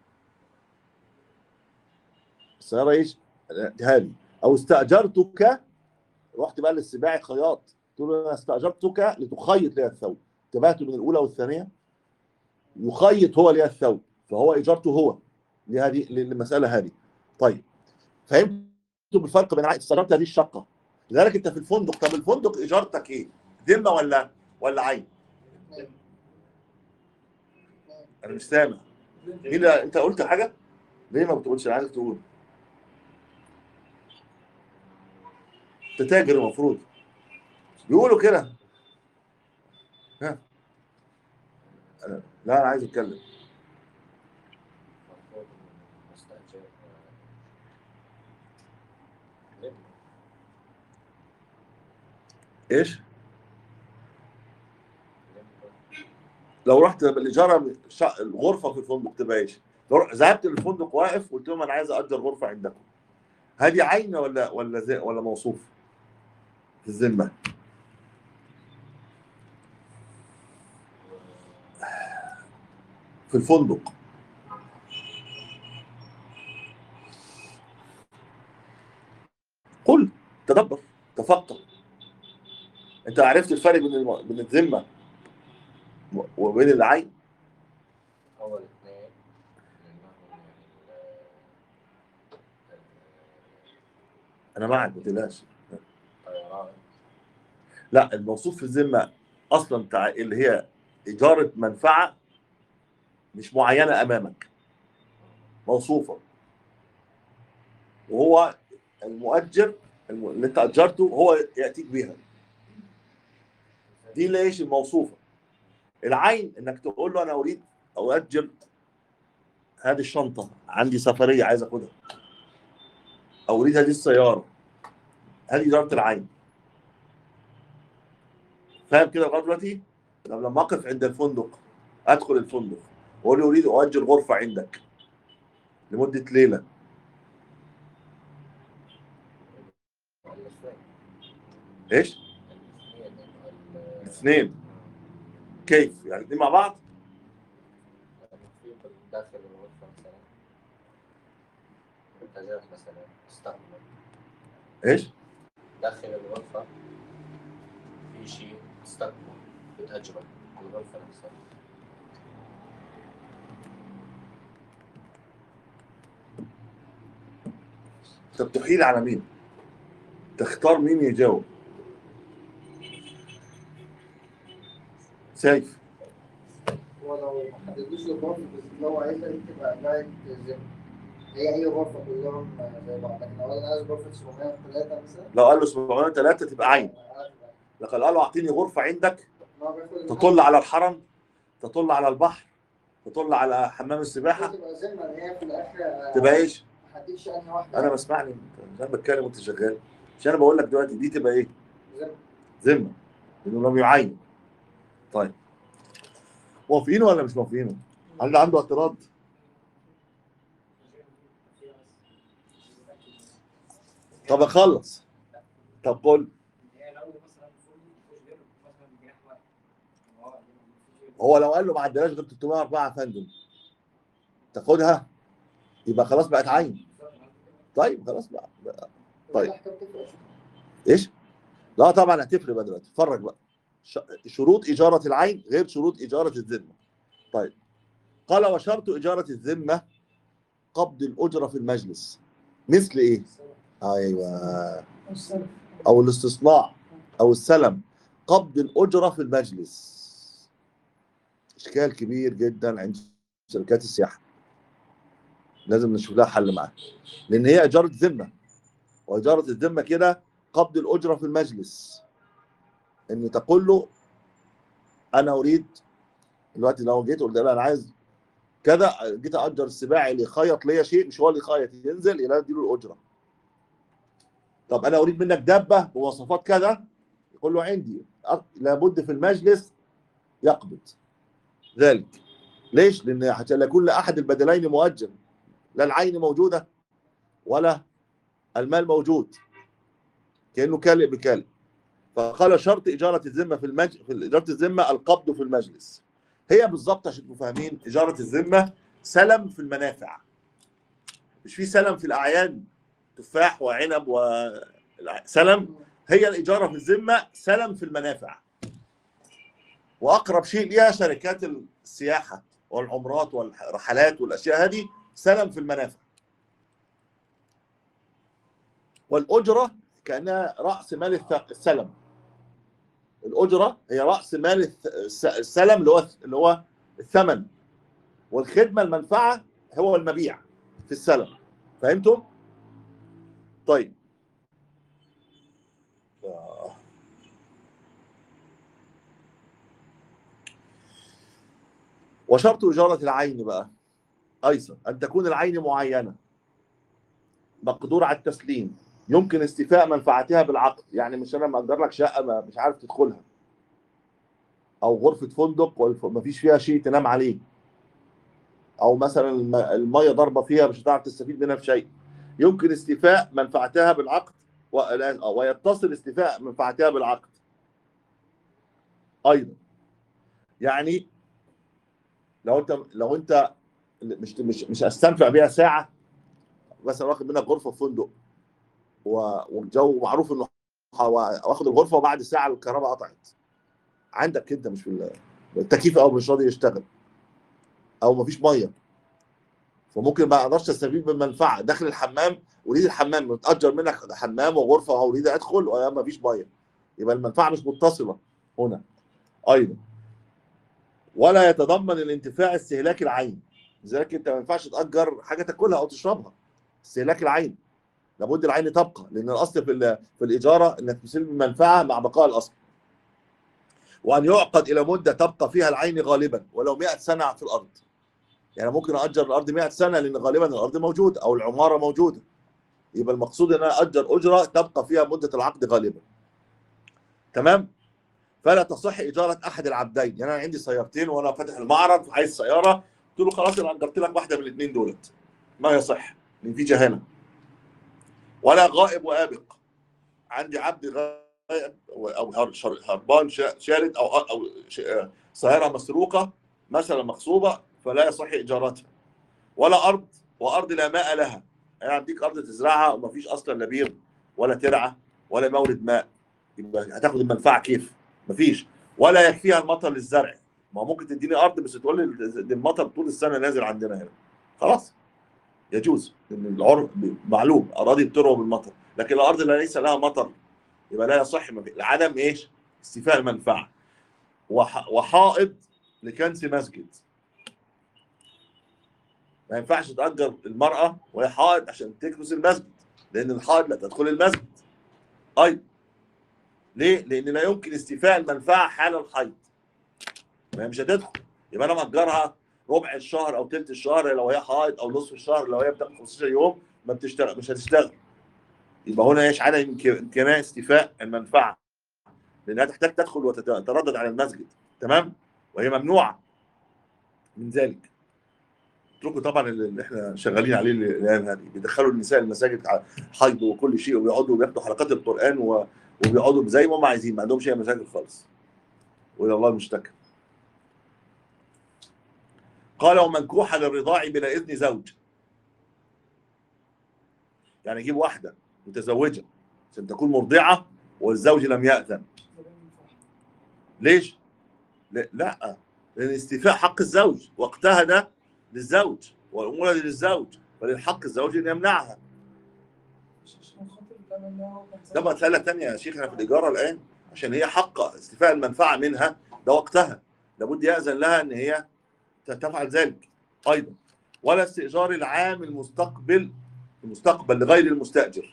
السياره ايش؟ هذه او استاجرتك رحت بقى للسباعي خياط قلت له انا استاجرتك لتخيط لي الثوب انتبهت من الاولى والثانيه يخيط هو لي الثوب فهو اجارته هو لهذه للمساله هذه طيب فهمتوا بالفرق بين عين استاجرت هذه الشقه لذلك انت في الفندق طب الفندق اجارتك ايه؟ ذمه ولا ولا عين؟ انا مش سامع مين اللي- انت قلت حاجه؟ ليه ما بتقولش انا عايزك تقول؟ انت تاجر المفروض بيقولوا كده ها أنا- لا انا عايز اتكلم المفروض إن المستأجر ذمة ايش؟ ذمة لو رحت بالاجاره شا- الغرفه في الفندق تبقى ايش؟ لو رحت- ذهبت للفندق واقف قلت لهم انا عايز اجر غرفه عندكم هذه عين ولا ولا زي ولا موصوف؟ في الذمه في الفندق قل تدبر تفكر انت عرفت الفرق بين الم... بين الذمه و- وبين العين أول اثنين لأنهم يعني ال- انا معك ما تقلقش الطيران لا الموصوف في الذمه اصلا تع... اللي هي اجاره منفعه مش معينه امامك موصوفه وهو المؤجر الم- اللي انت اجرته هو ياتيك بها دي ليش الموصوفه العين انك تقول له انا اريد اؤجر هذه الشنطه عندي سفريه عايز اخدها او اريد هذه السياره هذه اجاره العين فاهم كده لغايه دلوقتي؟ طب لما اقف عند الفندق ادخل الفندق واقول له اريد اؤجر غرفه عندك لمده ليله الاثنين ايش؟ الاثنين ال- الاثنين كيف؟ يعني الاثنين مع بعض؟ في داخل الغرفة مثلا منتجات مثلا استقبل ايش؟ داخل الغرفة في شيء استقبل بتأجره الغرفة نفسها انت بتحيل على مين؟ تختار مين يجاوب سيف ولو ما حددوش الغرفة بس لو عايزها دي تبقى جاية زم هي أي غرفة كلهم زي بعض لكن لو أنا عايز غرفة 703 مثلا لو قال له 703 تبقى عين آه، لكن قال له اعطيني غرفه عندك ما بياخد تطل على الحرم تطل على البحر تطل على حمام السباحه تبقى ذمة إن هي في الآخر آه، تبقى ايش؟ ما حددش أنهي واحدة انا بسمعني انت انا بتكلم وانت شغال مش انا بقول لك دلوقتي دي تبقى ايه؟ ذمة ذمه لانه لم يعين طيب موافقين ولا مش موافقين؟ هل عنده اعتراض؟ طب اخلص طب قول هي لو مثلا فندق مفيهوش غير مثلا جناح واحد هو مفيش غير- هو لو قال له ما عندناش غير 304 يا فندم تاخدها يبقى خلاص بقت عين طيب خلاص بقى, بقى. طيب. الأحكام تفرق. ايش؟ لا طبعا هتفرق بقى دلوقتي اتفرج بقى ش- شروط اجاره العين غير شروط اجاره الذمه طيب قال وشرط اجاره الذمه قبض الاجره في المجلس مثل ايه؟ ايوه السلف او الاستصناع او السلم قبض الاجره في المجلس اشكال كبير جدا عند شركات السياحه لازم نشوف لها حل معاه لان هي اجاره ذمه واجاره الذمه كده قبض الاجره في المجلس ان تقول له انا اريد دلوقتي لو جيت قلت له انا عايز كذا جيت اجر السباعي اللي يخيط ليا شيء مش هو اللي يخيط ينزل يبقى اديله الاجره طب انا اريد منك دابه بمواصفات كذا يقول له عندي أ- لابد في المجلس يقبض ذلك ليش؟ لان حتى لا يكون لاحد البدلين مؤجل لا العين موجوده ولا المال موجود كانه كالئ بكالئ فقال شرط اجاره الذمه في المج... في اجاره الذمه القبض في المجلس هي بالظبط عشان تبقوا فاهمين اجاره الذمه سلم في المنافع مش في سلم في الاعيان تفاح وعنب وسلم هي الاجاره في الذمه سلم في المنافع واقرب شيء ليها شركات السياحه والعمرات والرحلات والاشياء هذه سلم في المنافع والاجره كانها راس مال الث- السلم الاجره هي راس مال الث- الس- السلم اللي هو اللي هو الثمن والخدمه المنفعه هو المبيع في السلم فهمتم؟ طيب آه. وشرط إجارة العين بقى أيضا أن تكون العين معينة مقدور على التسليم يمكن استيفاء منفعتها بالعقد يعني مش أنا مأجر لك شقة ما مش عارف تدخلها أو غرفة فندق وما فيش فيها شيء تنام عليه أو مثلا الم- المية ضاربة فيها مش هتعرف تستفيد منها في شيء يمكن استيفاء منفعتها بالعقد ولا- ويتصل استيفاء منفعتها بالعقد ايضا يعني لو انت لو انت مش مش مش هستنفع بيها ساعه مثلا واخد منك غرفه في فندق و- والجو معروف انه ح- واخد الغرفه وبعد ساعه الكهرباء قطعت عندك انت مش في ال- التكييف او مش راضي يشتغل او مفيش ميه فممكن ما اقدرش استفيد من منفعه داخل الحمام اريد الحمام متاجر منك حمام وغرفه واريد ادخل وما فيش ميه يبقى المنفعه مش متصله هنا ايضا ولا يتضمن الانتفاع استهلاك العين لذلك انت ما ينفعش تاجر حاجه تاكلها او تشربها استهلاك العين لابد العين تبقى لان الاصل في ال- في الاجاره انك تسلم المنفعه مع بقاء الاصل وان يعقد الى مده تبقى فيها العين غالبا ولو 100 سنه في الارض يعني ممكن اجر الارض 100 سنه لان غالبا الارض موجوده او العماره موجوده يبقى المقصود ان انا اجر اجره تبقى فيها مده العقد غالبا تمام فلا تصح اجاره احد العبدين يعني انا عندي سيارتين وانا فاتح المعرض وعايز سياره قلت له خلاص انا اجرت لك واحده من الاثنين دولت ما يصح لان في جهاله ولا غائب وابق عندي عبد غائب او هر- شر- هربان شا- شارد او او ش- آه، سياره مسروقه مثلا مغصوبه فلا يصح اجارتها ولا ارض وارض لا ماء لها يعني عندك ارض تزرعها وما فيش اصلا لا بير ولا ترعه ولا مورد ماء يبقى هتاخد المنفعه كيف؟ مفيش ولا يكفيها المطر للزرع ما هو ممكن تديني ارض بس تقول لي دي المطر طول السنه نازل عندنا هنا خلاص يجوز لان العرف معلوم اراضي بتروى بالمطر لكن الارض اللي ليس لها مطر يبقى لا يصح ما في- عدم ايش؟ استيفاء المنفعه وح... وحائض لكنس مسجد ما ينفعش تأجر المرأة وهي حائض عشان تكنس المسجد لأن الحائض لا تدخل المسجد أيضا ليه؟ لأن لا يمكن استيفاء المنفعة حال الحيض ما هي مش هتدخل يبقى أنا مأجرها ربع الشهر أو ثلث الشهر لو هي حائض أو نصف الشهر لو هي بتاخد 15 يوم ما بتشتغل مش هتشتغل يبقى هنا ايش عدم إمك- امكانيه استيفاء المنفعه لانها تحتاج تدخل وتتردد على المسجد تمام وهي ممنوعه من ذلك اتركوا طبعا اللي احنا شغالين عليه الان هذه بيدخلوا النساء المساجد على حيض وكل شيء وبيقعدوا بياخدوا حلقات القران و... وبيقعدوا زي ما هم عايزين ما عندهمش اي مشاكل خالص والى الله المشتكى قال ومنكوحه للرضاع بلا اذن زوج يعني يجيب واحده متزوجه عشان تكون مرضعه والزوج لم ياذن ليش؟ لا, لا لان استيفاء حق الزوج وقتها ده للزوج والامور دي للزوج فللحق الزوج ان يمنعها عشان خاطر ده منه ده مساله ثانيه يا شيخ احنا في الاجاره الان عشان هي حق استيفاء المنفعه منها ده وقتها لابد ياذن لها ان هي تفعل ذلك ايضا ولا استئجار العام المستقبل المستقبل لغير المستاجر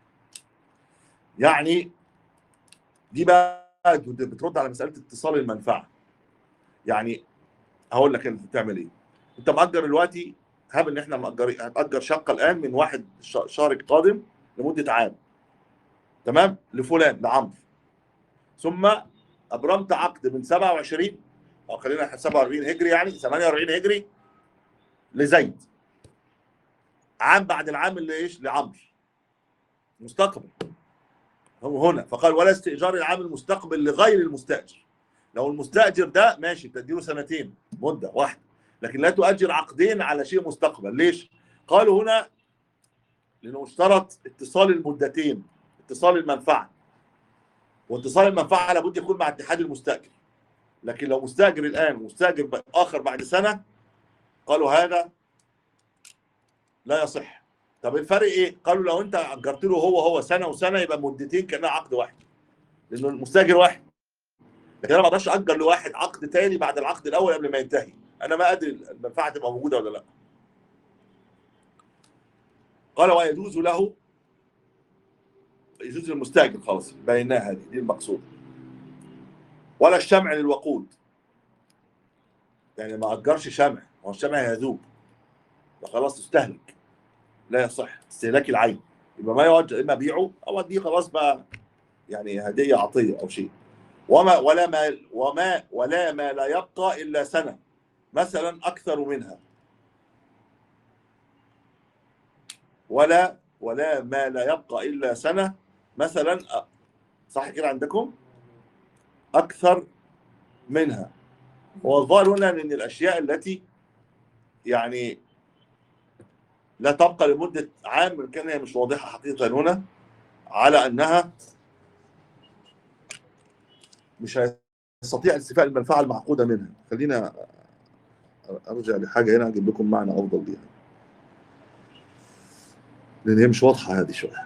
يعني دي بقى بترد على مساله اتصال المنفعه يعني هقول لك انت بتعمل ايه انت مأجر دلوقتي هاب ان احنا مأجر هتأجر شقه الان من واحد ش- شهر قادم لمده عام تمام لفلان لعمرو ثم ابرمت عقد من 27 او خلينا إحنا 47 هجري يعني 48 هجري لزيد عام بعد العام اللي ايش لعمرو مستقبل هو هنا فقال ولا استئجار العام المستقبل لغير المستاجر لو المستاجر ده ماشي تديله سنتين مده واحده لكن لا تؤجر عقدين على شيء مستقبل ليش قالوا هنا لانه اشترط اتصال المدتين اتصال المنفعه واتصال المنفعه لابد يكون مع اتحاد المستاجر لكن لو مستاجر الان ومستاجر ب- اخر بعد سنه قالوا هذا لا يصح طب الفرق ايه؟ قالوا لو انت اجرت له هو هو سنه وسنه يبقى مدتين كانها عقد واحد لانه المستاجر واحد لكن انا ما اقدرش اجر لواحد عقد تاني بعد العقد الاول قبل ما ينتهي انا ما ادري المنفعه تبقى موجوده ولا لا قال ويجوز له يجوز للمستاجر خلاص بيناها هذه دي المقصود ولا الشمع للوقود يعني ما اجرش شمع هو الشمع يذوب فخلاص تستهلك لا يصح استهلاك العين يبقى ما يؤجر اما ابيعه او اديه خلاص بقى يعني هديه عطيه او شيء وما ولا ما وما ولا ما لا يبقى الا سنه مثلا اكثر منها ولا ولا ما لا يبقى الا سنه مثلا أ- صح كده عندكم اكثر منها والظاهر هنا ان الاشياء التي يعني لا تبقى لمده عام من كان هي مش واضحه حقيقه هنا على انها مش هيستطيع الاستيفاء المنفعه المعقوده منها خلينا ارجع لحاجه هنا اجيب لكم معنى افضل ليها لان هي مش واضحه هذه شويه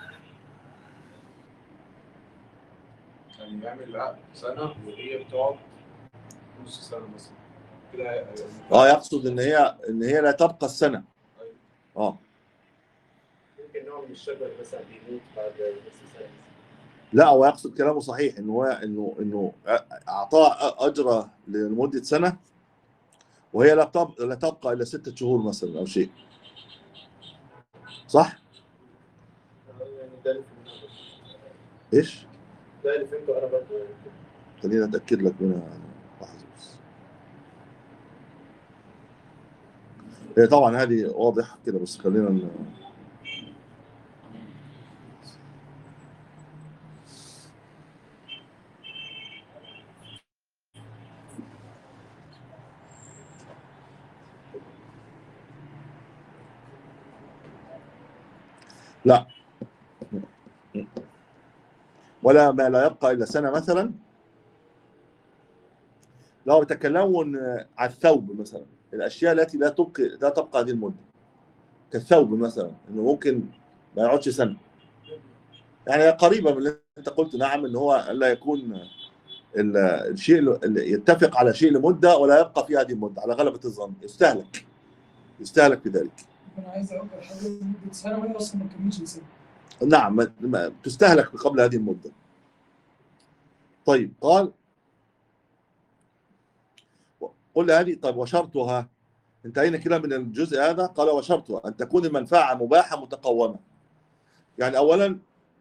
يعني يعمل عقد سنه وهي بتقعد نص سنه مثلا كده هي- اه يقصد ان هي ان هي لا تبقى السنه اه يمكن نوع من الشجر مثلا بيموت بعد نص سنه لا هو يقصد كلامه صحيح انه هو انه انه اعطاه اجره لمده سنه وهي لا تبقى لا تبقى الا ستة شهور مثلا او شيء صح؟ يعني ده اللي فهمته ايش؟ ده اللي فهمته انا برضه خلينا اتاكد لك منها لحظه بس هي طبعا هذه واضح كده بس خلينا ن- لا ولا ما لا يبقى الا سنه مثلا لو يتكلمون عن الثوب مثلا الاشياء التي لا تبقى لا تبقى هذه المده كالثوب مثلا انه ممكن ما يقعدش سنه يعني قريبه من اللي انت قلت نعم ان هو الا يكون ال- الشيء اللي يتفق على شيء لمده ولا يبقى في هذه المده على غلبه الظن يستهلك يستهلك بذلك انا عايز اقول حاجه لمده سنه وهي اصلا ما كملتش سنه نعم ما- ما- تستهلك قبل هذه المدة طيب قال قل هذه طيب وشرطها انتهينا كده من الجزء هذا قال وشرطها أن تكون المنفعة مباحة متقومة يعني أولا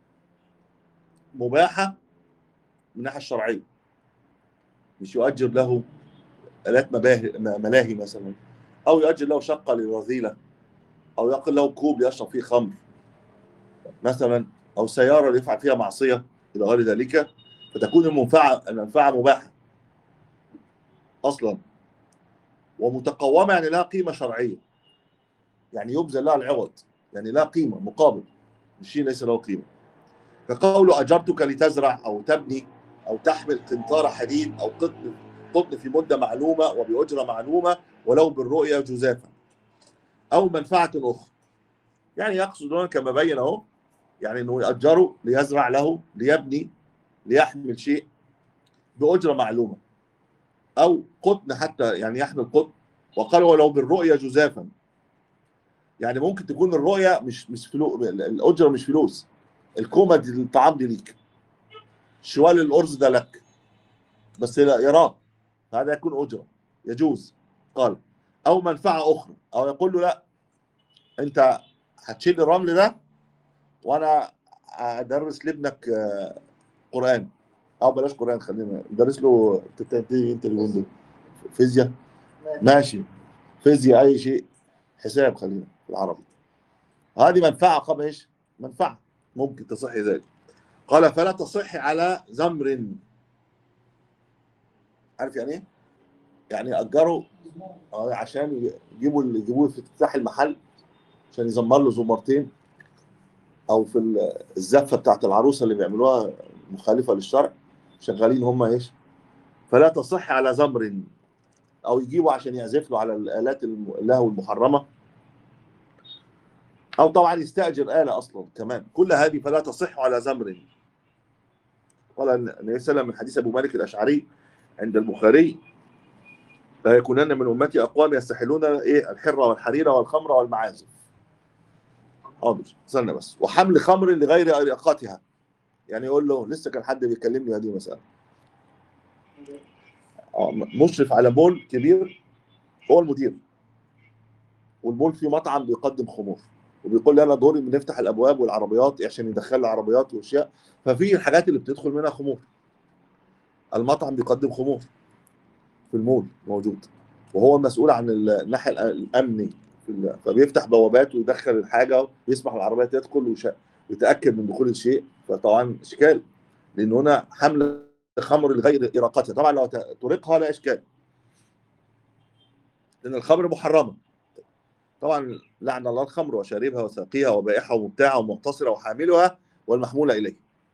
مباحة من الناحية الشرعية مش يؤجر له آلات مباهي ملاهي مثلا أو يؤجر له شقة للرذيلة أو يقل له كوب ليشرب فيه خمر مثلا او سياره يفعل فيها معصيه الى غير ذلك فتكون المنفعه المنفعه مباحه اصلا ومتقومه يعني لها قيمه شرعيه يعني يبذل لها العوض يعني لها قيمه مقابل الشيء ليس له قيمه كقول اجرتك لتزرع او تبني او تحمل قنطار حديد او قطن قطن في مده معلومه وباجره معلومه ولو بالرؤيه جزافا او منفعه اخرى يعني يقصد هنا كما بين اهو يعني انه يأجره ليزرع له ليبني ليحمل شيء بأجرة معلومة أو قطن حتى يعني يحمل قطن وقال ولو بالرؤية جزافا يعني ممكن تكون الرؤية مش مش فلوس الأجرة مش فلوس الكومة دي الطعام دي ليك شوال الأرز ده لك بس لا يراه هذا يكون أجرة يجوز قال او منفعه اخرى او يقول له لا انت هتشيل الرمل ده وانا ادرس لابنك آه، قران او بلاش قران خلينا ندرس له تبتدي انت اليومين دول فيزياء ماشي فيزياء اي شيء حساب خلينا في العربي هذه منفعه قبل ايش؟ منفعه ممكن تصح ذلك قال فلا تصح على زمر عارف يعني ايه؟ يعني اجروا آه، عشان يجيبوا اللي يجيبوه في افتتاح المحل عشان يزمر له زمرتين او في ال- الزفه بتاعت العروسه اللي بيعملوها مخالفه للشرع شغالين هم ايش؟ فلا تصح على زمر او يجيبوا عشان يعزف له على الالات الم- اللهو المحرمه او طبعا يستاجر اله اصلا كمان كل هذه فلا تصح على زمر قال النبي صلى الله عليه وسلم من حديث ابو مالك الاشعري عند البخاري لا يكونن من امتي اقوام يستحلون ايه الحره والحريره والخمر والمعازف حاضر استنى بس وحمل خمر لغير اريقتها يعني يقول له لسه كان حد بيكلمني هذه المساله آه، مشرف على مول كبير هو المدير والمول فيه مطعم بيقدم خمور وبيقول لي انا دوري بنفتح الابواب والعربيات عشان يدخل لي عربيات واشياء ففي الحاجات اللي بتدخل منها خمور المطعم بيقدم خمور في المول موجود وهو المسؤول عن الناحيه الامني في ال- فبيفتح بوابات ويدخل الحاجه ويسمح للعربيات تدخل ويش- ويتاكد من دخول الشيء فطبعا اشكال لان هنا حمل خمر لغير اراقتها طبعا لو ت- تريقها لا اشكال لان الخمر محرمه طبعا لعن الله الخمر وشاربها وساقيها وبائعها ومبتاعها ومعتصرها وحاملها والمحمول اليه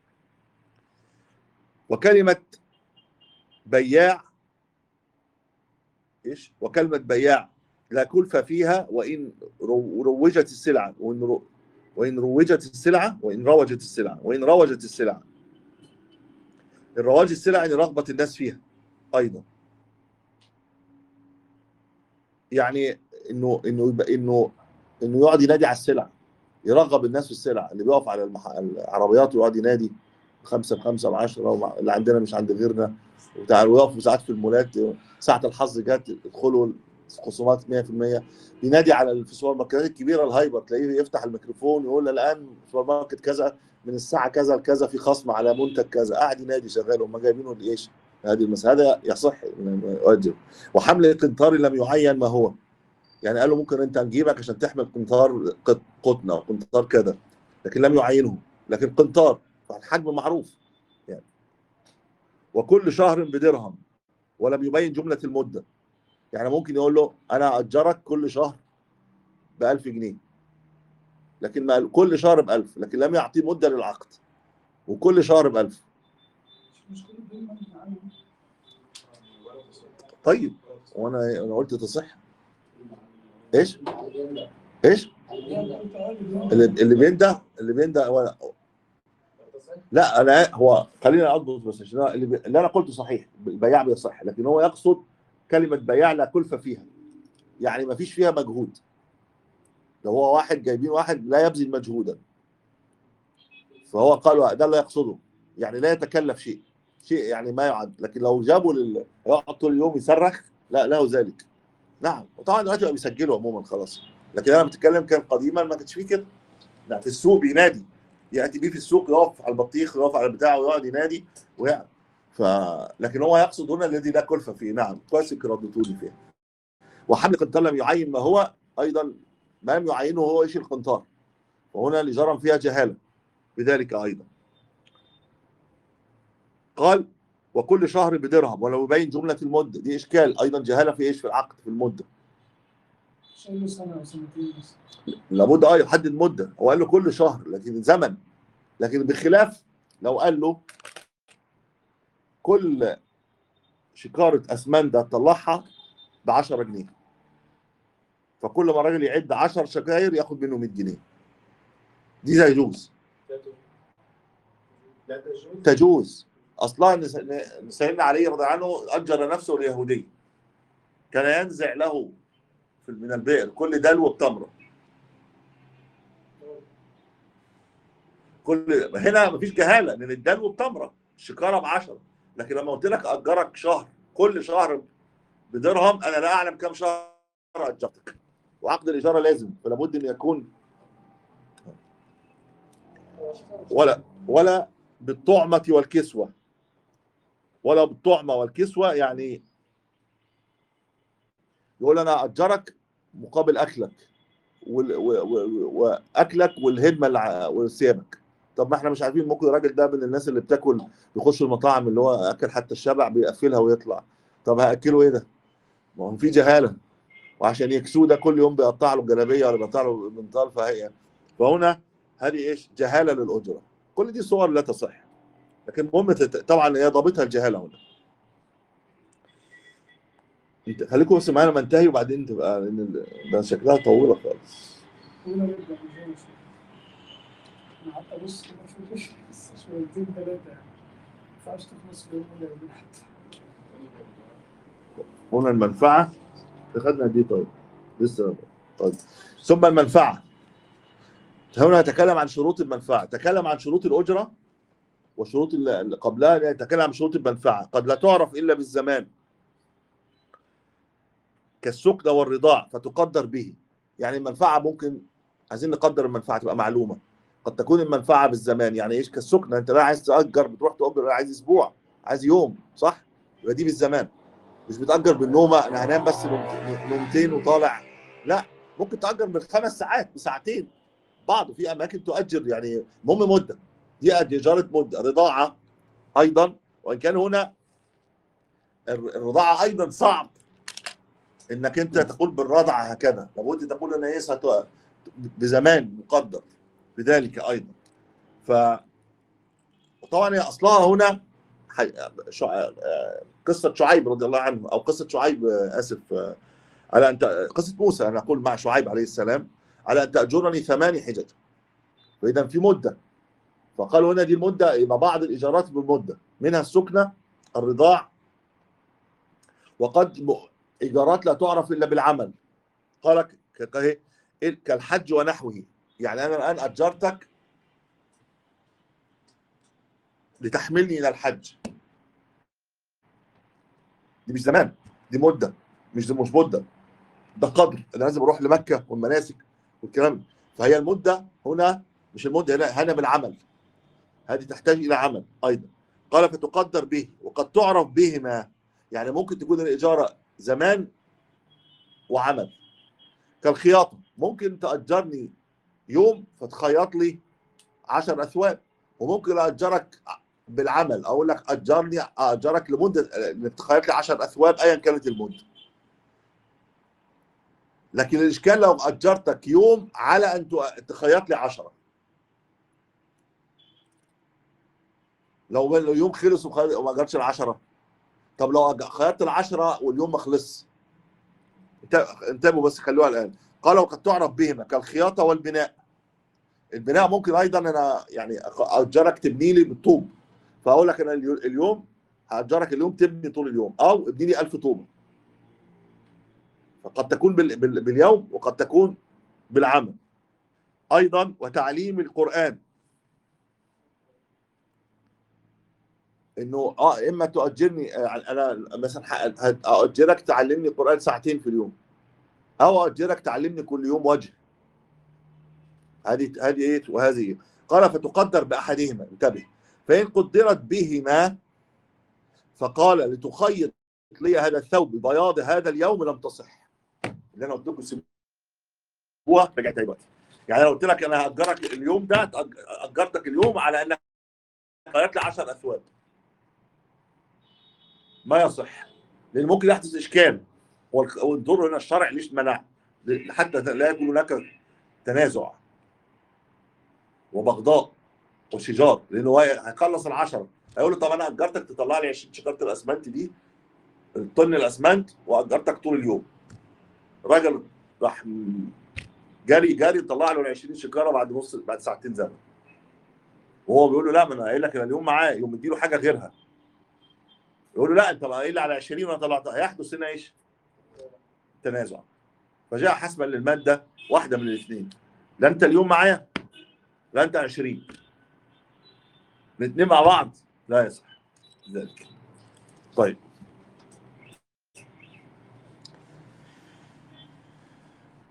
وكلمه بياع ايش وكلمه بياع لا كلفة فيها وإن رو- روجت السلعة وإن رو وإن روجت السلعة وإن روجت السلعة وإن روجت السلعة الرواج السلع يعني رغبة الناس فيها أيضا يعني إنه إنه يبقى إنه إنه يقعد ينادي على السلع يرغب الناس في السلع اللي بيقف على المح... العربيات ويقعد ينادي خمسة بخمسة بعشرة ومع... اللي عندنا مش عند غيرنا وبتاع ويقفوا ساعات في المولات ساعة الحظ جت ادخلوا خصومات 100% بينادي على في السوبر ماركتات الكبيره الهايبر تلاقيه يفتح الميكروفون يقول الان سوبر ماركت كذا من الساعه كذا لكذا في خصم على منتج كذا قاعد ينادي شغال هم جايبينه لايش؟ هذه المسألة هذا يصح إنه يؤجر وحمل قنطار لم يعين ما هو يعني قال له ممكن انت نجيبك عشان تحمل قنطار قط- قطن او قنطار كذا لكن لم يعينه لكن قنطار فالحجم معروف يعني وكل شهر بدرهم ولم يبين جمله المده يعني ممكن يقول له انا اجرك كل شهر ب 1000 جنيه لكن ما قال- كل شهر ب 1000 لكن لم يعطيه مده للعقد وكل شهر ب 1000 مش كل الدنيا عنده. طيب وانا انا قلت تصح ايش ايش اللي اللي بينده اللي بينده هو لا انا هو خلينا اضبط بس عشان أنا- اللي, بي... اللي انا قلته صحيح البياع بيصح لكن هو يقصد كلمه بياع لا كلفه فيها يعني ما فيش فيها مجهود لو هو واحد جايبين واحد لا يبذل مجهودا فهو قال ده اللي يقصده يعني لا يتكلف شيء شيء يعني ما يعد لكن لو جابوا لل... يقعد طول اليوم يصرخ لا له ذلك نعم وطبعا دلوقتي بقى بيسجلوا عموما خلاص لكن انا بتكلم كان قديما ما كانش فيه كده لا في السوق بينادي ياتي بيه في السوق يقف على البطيخ يقف على البتاع ويقعد ينادي ويعني ف لكن هو يقصد هنا الذي لا كلفه فيه نعم كويس انك ردتوا لي فيها وحمل قنطار لم يعين ما هو ايضا ما لم يعينه هو ايش القنطار وهنا لجرم فيها جهاله بذلك ايضا قال وكل شهر بدرهم ولو يبين جمله المده دي اشكال ايضا جهاله في ايش في العقد في المده شايل له سنه او سنتين بس لابد اه يحدد مده هو قال له كل شهر لكن زمن لكن بخلاف لو قال له كل شكاره اسمنده تطلعها ب 10 جنيه فكل ما الراجل يعد 10 شكاير ياخد منه 100 جنيه دي لا يجوز لا تجوز تجوز اصلا إن سيدنا علي رضي الله عنه اجر نفسه اليهودي كان ينزع له في- من البئر كل دلو بتمره كل هنا مفيش جهاله لان الدلو بتمره الشكاره ب 10 لكن لما قلت لك اجرك شهر كل شهر بدرهم انا لا اعلم كم شهر اجرتك وعقد الاجاره لازم فلا بد ان يكون ولا ولا بالطعمه والكسوه ولا بالطعمه والكسوه يعني يقول انا اجرك مقابل اكلك وال- و- و- واكلك والهدمه اللي ع- وثيابك طب ما احنا مش عارفين ممكن الراجل ده من الناس اللي بتاكل بيخش المطاعم اللي هو اكل حتى الشبع بيقفلها ويطلع طب هاكله ايه ده؟ ما هو في جهاله وعشان يكسوه ده كل يوم بيقطع له الجلابيه ولا بيقطع له المنطال فهي فهنا هذه ايش؟ جهاله للاجره كل دي صور لا تصح لكن المهم تت- طبعا هي ضابطها الجهاله هنا انت خليكم بس معانا ما انتهي وبعدين تبقى لان ال- ده شكلها طويله خالص طويلة جدا مش زي ما شفت. انا قعدت ابص كده اشوف بس شويتين ثلاثة يعني ما ينفعش تخلص في يوم ولا يومين حتى هنا المنفعه اخذنا دي طيب لسه طيب ثم المنفعه هنا نتكلم عن شروط المنفعه تكلم عن شروط الاجره وشروط اللي اللي قبلها نتكلم عن شروط المنفعه قد لا تعرف الا بالزمان كالسكن والرضاع فتقدر به يعني المنفعه ممكن عايزين نقدر المنفعه تبقى معلومه قد تكون المنفعه بالزمان يعني ايش كالسكن انت لا عايز تاجر بتروح تاجر لا عايز اسبوع عايز يوم صح يبقى دي بالزمان مش بتاجر بالنومه انا هنام بس نوم- نومتين وطالع لا ممكن تاجر بالخمس ساعات بساعتين بعض في اماكن تؤجر يعني المهم مده دي اجاره مده رضاعه ايضا وان كان هنا الر- الرضاعه ايضا صعب انك انت تقول بالرضعه هكذا لابد تقول انا ايه ست- بزمان مقدر بذلك ايضا ف وطبعا هي اصلها هنا حي... شع... آه، قصه شعيب رضي الله عنه او قصه شعيب آه، اسف آه، على ان ت... قصه موسى انا اقول مع شعيب عليه السلام على ان تاجرني ثماني حجج فاذا في مده فقالوا هنا دي المده يبقى بعض الايجارات بالمده منها السكنه الرضاع وقد م- ايجارات لا تعرف الا بالعمل قال ك- ك- ك- كالحج ونحوه يعني انا الان اجرتك لتحملني الى الحج دي مش زمان دي مده مش مش مده ده قدر انا لازم اروح لمكه والمناسك والكلام ده. فهي المده هنا مش المده هنا هنا بالعمل هذه تحتاج الى عمل ايضا قال فتقدر به وقد تعرف بهما يعني ممكن تكون الاجاره زمان وعمل كالخياطه ممكن تاجرني يوم فتخيط لي 10 اثواب وممكن اجرك بالعمل اقول لك اجرني اجرك لمده انك تخيط لي 10 اثواب ايا كانت المده لكن الاشكال لو اجرتك يوم على ان تؤ- تخيط لي 10 لو اليوم خلص وخي- وما اجرتش العشرة طب لو أج- خيطت العشرة واليوم ما خلص انت- انتبهوا بس خلوها الان قال وقد تعرف بهما كالخياطه والبناء البناء ممكن ايضا انا يعني أخ- اجرك تبني لي بالطوب فاقول لك انا اليو- اليوم هاجرك اليوم تبني طول اليوم او ابني لي 1000 طوبه فقد تكون بال... بال... باليوم وقد تكون بالعمل ايضا وتعليم القران انه اه اما تؤجرني آه، انا مثلا ح- اؤجرك تعلمني القران ساعتين في اليوم او اؤجرك تعلمني كل يوم وجه هذه هذه ايه وهذه إيه؟ قال فتقدر باحدهما انتبه فان قدرت بهما فقال لتخيط لي هذا الثوب ببياض هذا اليوم لم تصح اللي انا قلت لكم سيبوها رجعت دلوقتي يعني انا قلت لك انا هاجرك اليوم ده تأج- اجرتك اليوم على انك خيطت لي 10 اثواب ما يصح لان ممكن يحدث اشكال والك- والدور هنا الشرع ليش منع حتى لا يكون هناك تنازع وبغضاء وشجار لانه هو هيخلص العشرة هيقول له طب انا اجرتك تطلع لي 20 شجره الاسمنت دي طن الاسمنت واجرتك طول اليوم راجل راح م- جري جري طلع له ال 20 شكاره بعد نص بعد ساعتين زمن وهو بيقول له لا ما انا قايل لك انا اليوم معاه يقوم مديله حاجه غيرها يقول له لا انت قايل لي على 20 وانا طلعت هيحدث هنا ايش؟ تنازع فجاء حسبا للماده واحده من الاثنين لا انت اليوم معايا لا انت 20 الاثنين مع بعض لا يصح ذلك طيب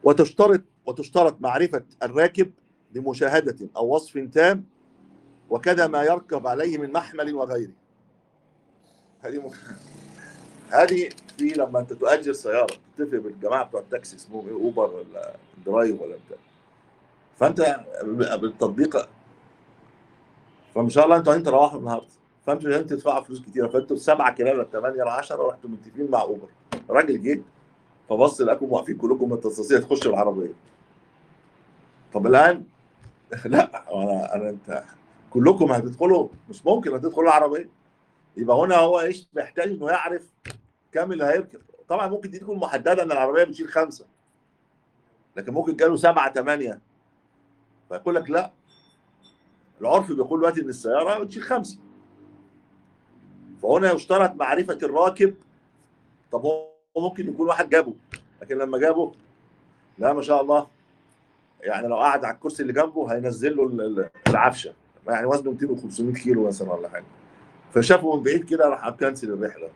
وتشترط وتشترط معرفة الراكب بمشاهدة أو وصف تام وكذا ما يركب عليه من محمل وغيره هذه م... هذه في لما انت تؤجر سياره تتفق بالجماعه بتوع التاكسي اسمهم ايه اوبر ولا درايف ولا بتاع فانت بالتطبيق فان شاء الله انتوا عايزين تروحوا النهارده فانتوا لازم تدفعوا فلوس كتيره فانتوا سبعه كده ولا ثمانيه ولا 10 رحتوا متفقين مع اوبر راجل جه فبص لقاكم واقفين كلكم متصاصين تخشوا العربيه طب الان لا انا انا انت كلكم هتدخلوا مش ممكن هتدخلوا العربيه يبقى هنا هو ايش محتاج انه يعرف كم اللي هيركب طبعا ممكن دي تكون محدده ان العربيه بتشيل خمسه لكن ممكن جاله سبعه ثمانيه فيقول لك لا العرف بيقول دلوقتي ان السياره بتشيل خمسه فهنا يشترط معرفه الراكب طب هو ممكن يكون واحد جابه لكن لما جابه لا ما شاء الله يعني لو قعد على الكرسي اللي جنبه هينزل له ال- ال- العفشه يعني وزنه 200 500 كيلو مثلا ولا حاجه فشافه من بعيد كده راح كنسل الرحله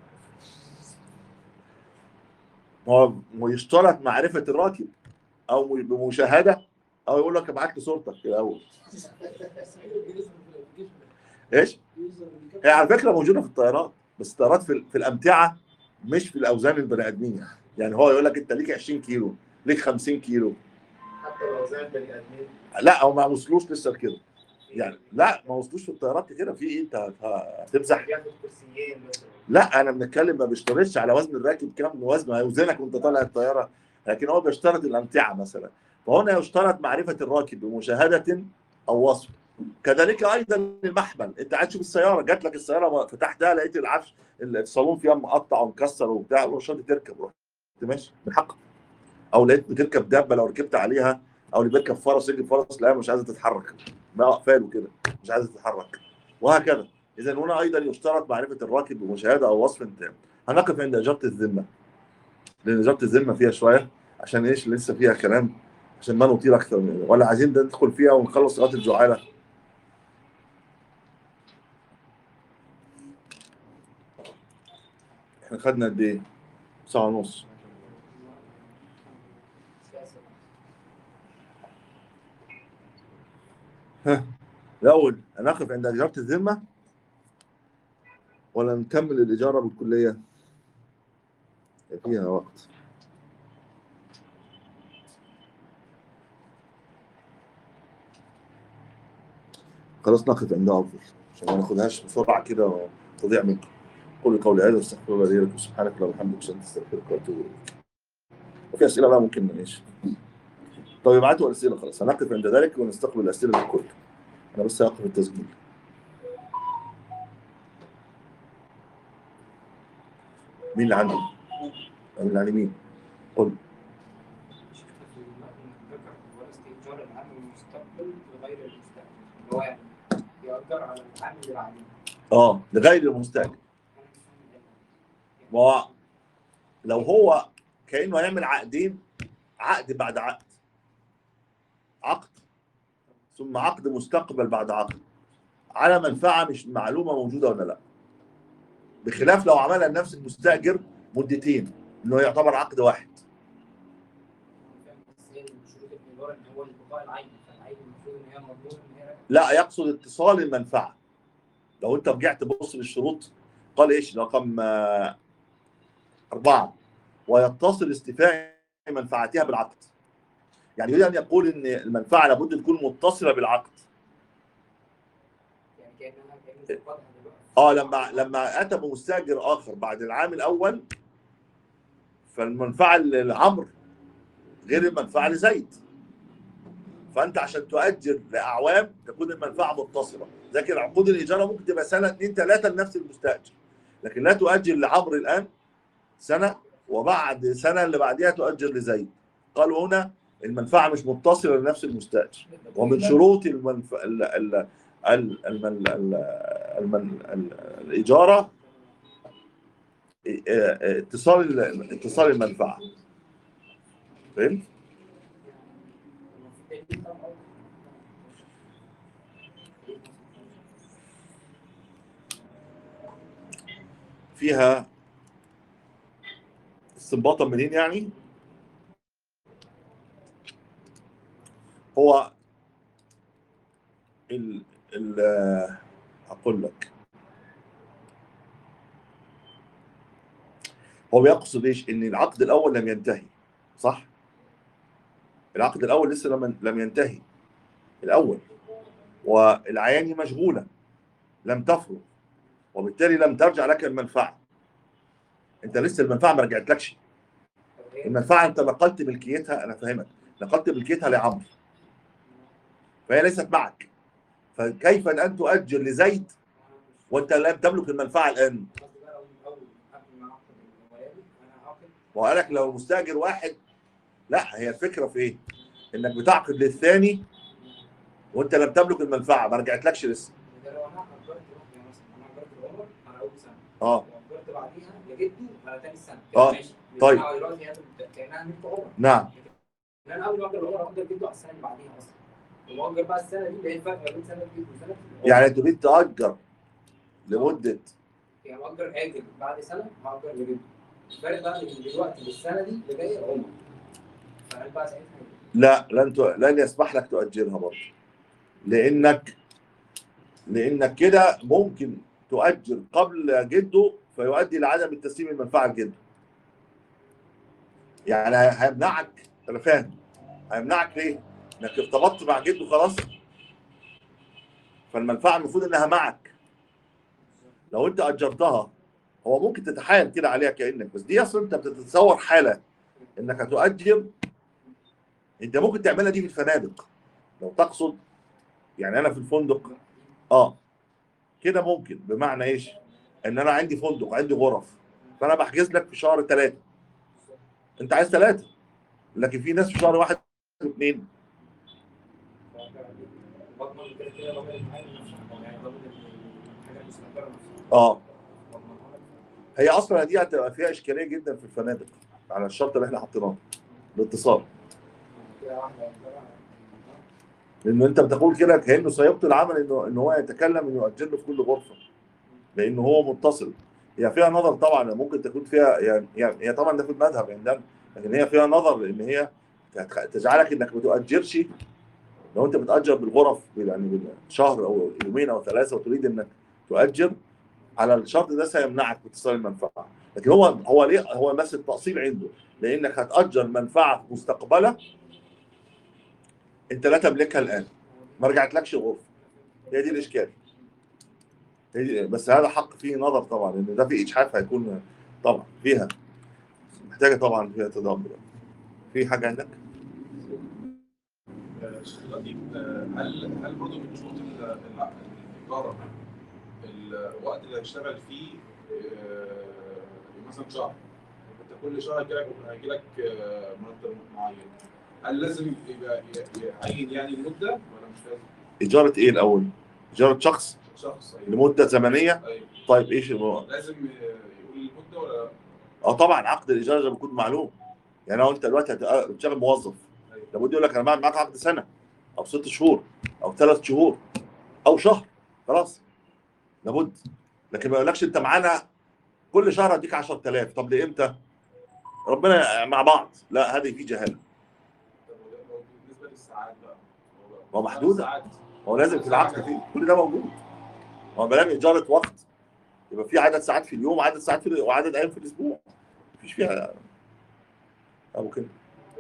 هو ويشترط معرفه الراكب او بمشاهده او يقول لك ابعت لي صورتك الاول ايش؟ هي على فكره موجوده في الطيارات بس الطيارات في, في الامتعه مش في الاوزان البني ادمين يعني هو يقول لك انت ليك 20 كيلو ليك 50 كيلو حتى لو زي البني ادمين لا او ما وصلوش لسه لكده يعني لا ما وصلوش في الطيارات كده في ايه انت هت- هتمزح بياخد كرسيين مثلا لا انا بنتكلم ما بيشترطش على وزن الراكب كام وزنه هيوزنك وانت طالع الطياره لكن هو بيشترط الامتعه مثلا فهنا يشترط معرفه الراكب بمشاهده او وصف كذلك ايضا المحمل انت قاعد تشوف السياره جات لك السياره فتحتها لقيت العفش الصالون فيها مقطع ومكسر وبتاع مش راضي تركب رحت ماشي من حقك او لقيت بتركب دابه لو ركبت عليها او اللي بيركب فرس يجي فرس لا مش عايزه تتحرك ما واقفاله كده مش عايزه تتحرك وهكذا اذا هنا ايضا يشترط معرفه الراكب بمشاهده او وصف تام هنقف عند اجاره الذمه لان اجاره الذمه فيها شويه عشان ايش لسه فيها كلام عشان ما نطيل اكثر من ولا عايزين ده ندخل فيها ونخلص صلاه الجعاله احنا خدنا قد ايه؟ ساعة ونص ها الأول هنقف عند إجارة الذمة ولا نكمل الإجارة بالكلية؟ فيها وقت خلاص نقف عندها أفضل عشان ما ناخدهاش بسرعة كده وتضيع منكم قولي قولي هذا واستغفر الله لي ولكم سبحانك اللهم وبحمدك اشهد ان لا اله الا انت استغفرك واتوب اليك وفي اسئله بقى ممكن نعيش طيب ابعتوا اسئله خلاص هنقف عند ذلك ونستقبل الاسئله الكل انا بس هقف التسجيل مين اللي عنده؟ مين اللي عند مين؟ قل استئجار العام المستقبل لغير المستقبل اللي هو يعني يأجر على العام اللي بعدين اه لغير المستاجر ما هو لو هو كانه هيعمل عقدين عقد بعد عقد عقد ثم عقد مستقبل بعد عقد على منفعه مش معلومه موجوده ولا لا بخلاف لو عملها لنفس المستاجر مدتين انه يعتبر عقد واحد بس هي شروط الإيجار إن هو البقاء العيني فالعين المفروض إن هي مضمون إن هي لا يقصد اتصال المنفعه لو انت رجعت تبص للشروط قال ايش رقم آه، أربعة ويتصل استيفاء منفعتها بالعقد يعني يريد أن يقول أن المنفعة لابد تكون متصلة بالعقد يعني كأنها كأنه فقدها دلوقتي اه لما لما اتى بمستاجر اخر بعد العام الاول فالمنفعه لعمرو غير المنفعه لزيد فانت عشان تؤجر لاعوام تكون المنفعه متصله لكن عقود الاجاره ممكن تبقى سنه اثنين ثلاثه لنفس المستاجر لكن لا تؤجر لعمرو الان سنه وبعد سنه اللي بعدها تؤجر لزيد قالوا هنا المنفعه مش متصله لنفس المستاجر ومن شروط المنف... ال... ال... ال... المن... ال... المن... ال... الاجاره ا- ا- اتصال ال- اتصال المنفعه فهمت؟ فيها استنباطا منين يعني؟ هو ال ال اقول لك هو بيقصد ايش؟ ان العقد الاول لم ينتهي صح؟ العقد الاول لسه لم لم ينتهي الاول والعيان مشغوله لم تفرغ وبالتالي لم ترجع لك المنفعه انت لسه المنفعه ما رجعتلكش طب هي المنفعه انت نقلت ملكيتها انا فاهمك نقلت ملكيتها لعمرو فهي ليست معك فكيف الان تؤجر لزيد وانت لم تملك المنفعه الان قصدي بقى لو من الاول قبل ما اعقد الموالد انا عاقد وقال لك لو مستاجر واحد لا هي الفكره في ايه؟ انك بتعقد للثاني وانت لم تملك المنفعه ما رجعتلكش لسه ده لو انا اجرت واحده مثلا انا اجرت العمر على اول سنه اه واجرت بعديها لجده على ثاني سنه آه. ماشي طيب. أنا دلوقتي هي كانها ملك عمر نعم لكن انا قبل ما اجر العمر اجر جده على السنه اللي بعديها اصلا واجر بقى السنه دي اللي هي الفرق ما بين سنه جده وسنه العمر. يعني تريد تأجر لمده يعني مأجر آجل بعد سنة هأجر لجده الفرق بقى من دلوقتي للسنة دي اللي جاية عمر فهل بقى ساعتها لا لن ت... لن يسمح لك تؤجرها برضه لانك لانك كده ممكن تؤجر قبل جده فيؤدي لعدم التسليم المنفعه لجده يعني هيمنعك انا فاهم هيمنعك ليه؟ انك ارتبطت مع جده خلاص فالمنفعه المفروض انها معك لو انت اجرتها هو ممكن تتحايل كده عليها كانك بس دي اصلا انت بتتصور حاله انك هتؤجر انت ممكن تعملها دي في الفنادق لو تقصد يعني انا في الفندق اه كده ممكن بمعنى ايش؟ ان انا عندي فندق عندي غرف فانا بحجز لك في شهر ثلاثه انت عايز ثلاثه لكن في ناس في شهر واحد واثنين بضمن كده كده ضامن الحاجة نفسها يعني ضامن الحاجة المستقرة نفسها اه بضمنها لك. هي اصلا دي هتبقى فيها اشكاليه جدا في الفنادق على الشرط اللي احنا حاطيناه الاتصال كده واحدة واحدة. لانه انت بتقول كده كانه سيبطل العمل انه ان هو يتكلم انه يؤجر له في كل غرفه لانه هو متصل هي فيها نظر طبعا ممكن تكون فيها يعني, يعني هي طبعا ده في المذهب يعني ده لكن هي فيها نظر لان هي هتخ- تجعلك انك ما تؤجرش لو انت بتاجر بالغرف يعني بالشهر او يومين او ثلاثه وتريد انك تؤجر على الشرط ده سيمنعك من اتصال المنفعه لكن هو هو ليه هو بس التاصيل عنده لانك هتاجر منفعه مستقبله انت لا تملكها الان ما رجعتلكش غرفه هي دي الاشكال هي دي بس هذا حق فيه نظر طبعا ان ده في اجحاف هيكون طبعا فيها محتاجه طبعا فيها تدبر في حاجه عندك؟ آه، شيخ الأديب آه، هل هل برضه من شروط ال- ال- الإدارة الوقت اللي هيشتغل فيه آه، مثلا شهر انت كل شهر هيجيلك هيجيلك آه، مرتب معين هل لازم يبقى ي- يعين يعني المدة ولا مش لازم؟ اجاره ايه الاول؟ اجاره شخص شخص أيوة. لمده زمنيه أيوة. طيب ايش الموضوع؟ لازم آه، يقول المدة ولا اه طبعا عقد الايجار لازم يكون معلوم يعني لو انت دلوقتي هت- بتشتغل موظف أيوة. لابد يقول لك انا بعمل معاك عقد سنه او ست شهور او ثلاث شهور او شهر خلاص لابد لكن ما يقولكش انت معانا كل شهر هديك 10000 طب لامتى؟ ربنا مع بعض لا هذه في جهاله طب وده- لو بالنسبة للساعات بقى ما هو محدودة. الساعات هو لازم في العقد فيه كل ده موجود هو ما دام اجاره وقت يبقى في عدد ساعات في اليوم وعدد ساعات في وعدد ايام في الاسبوع مفيش فيها ابو كده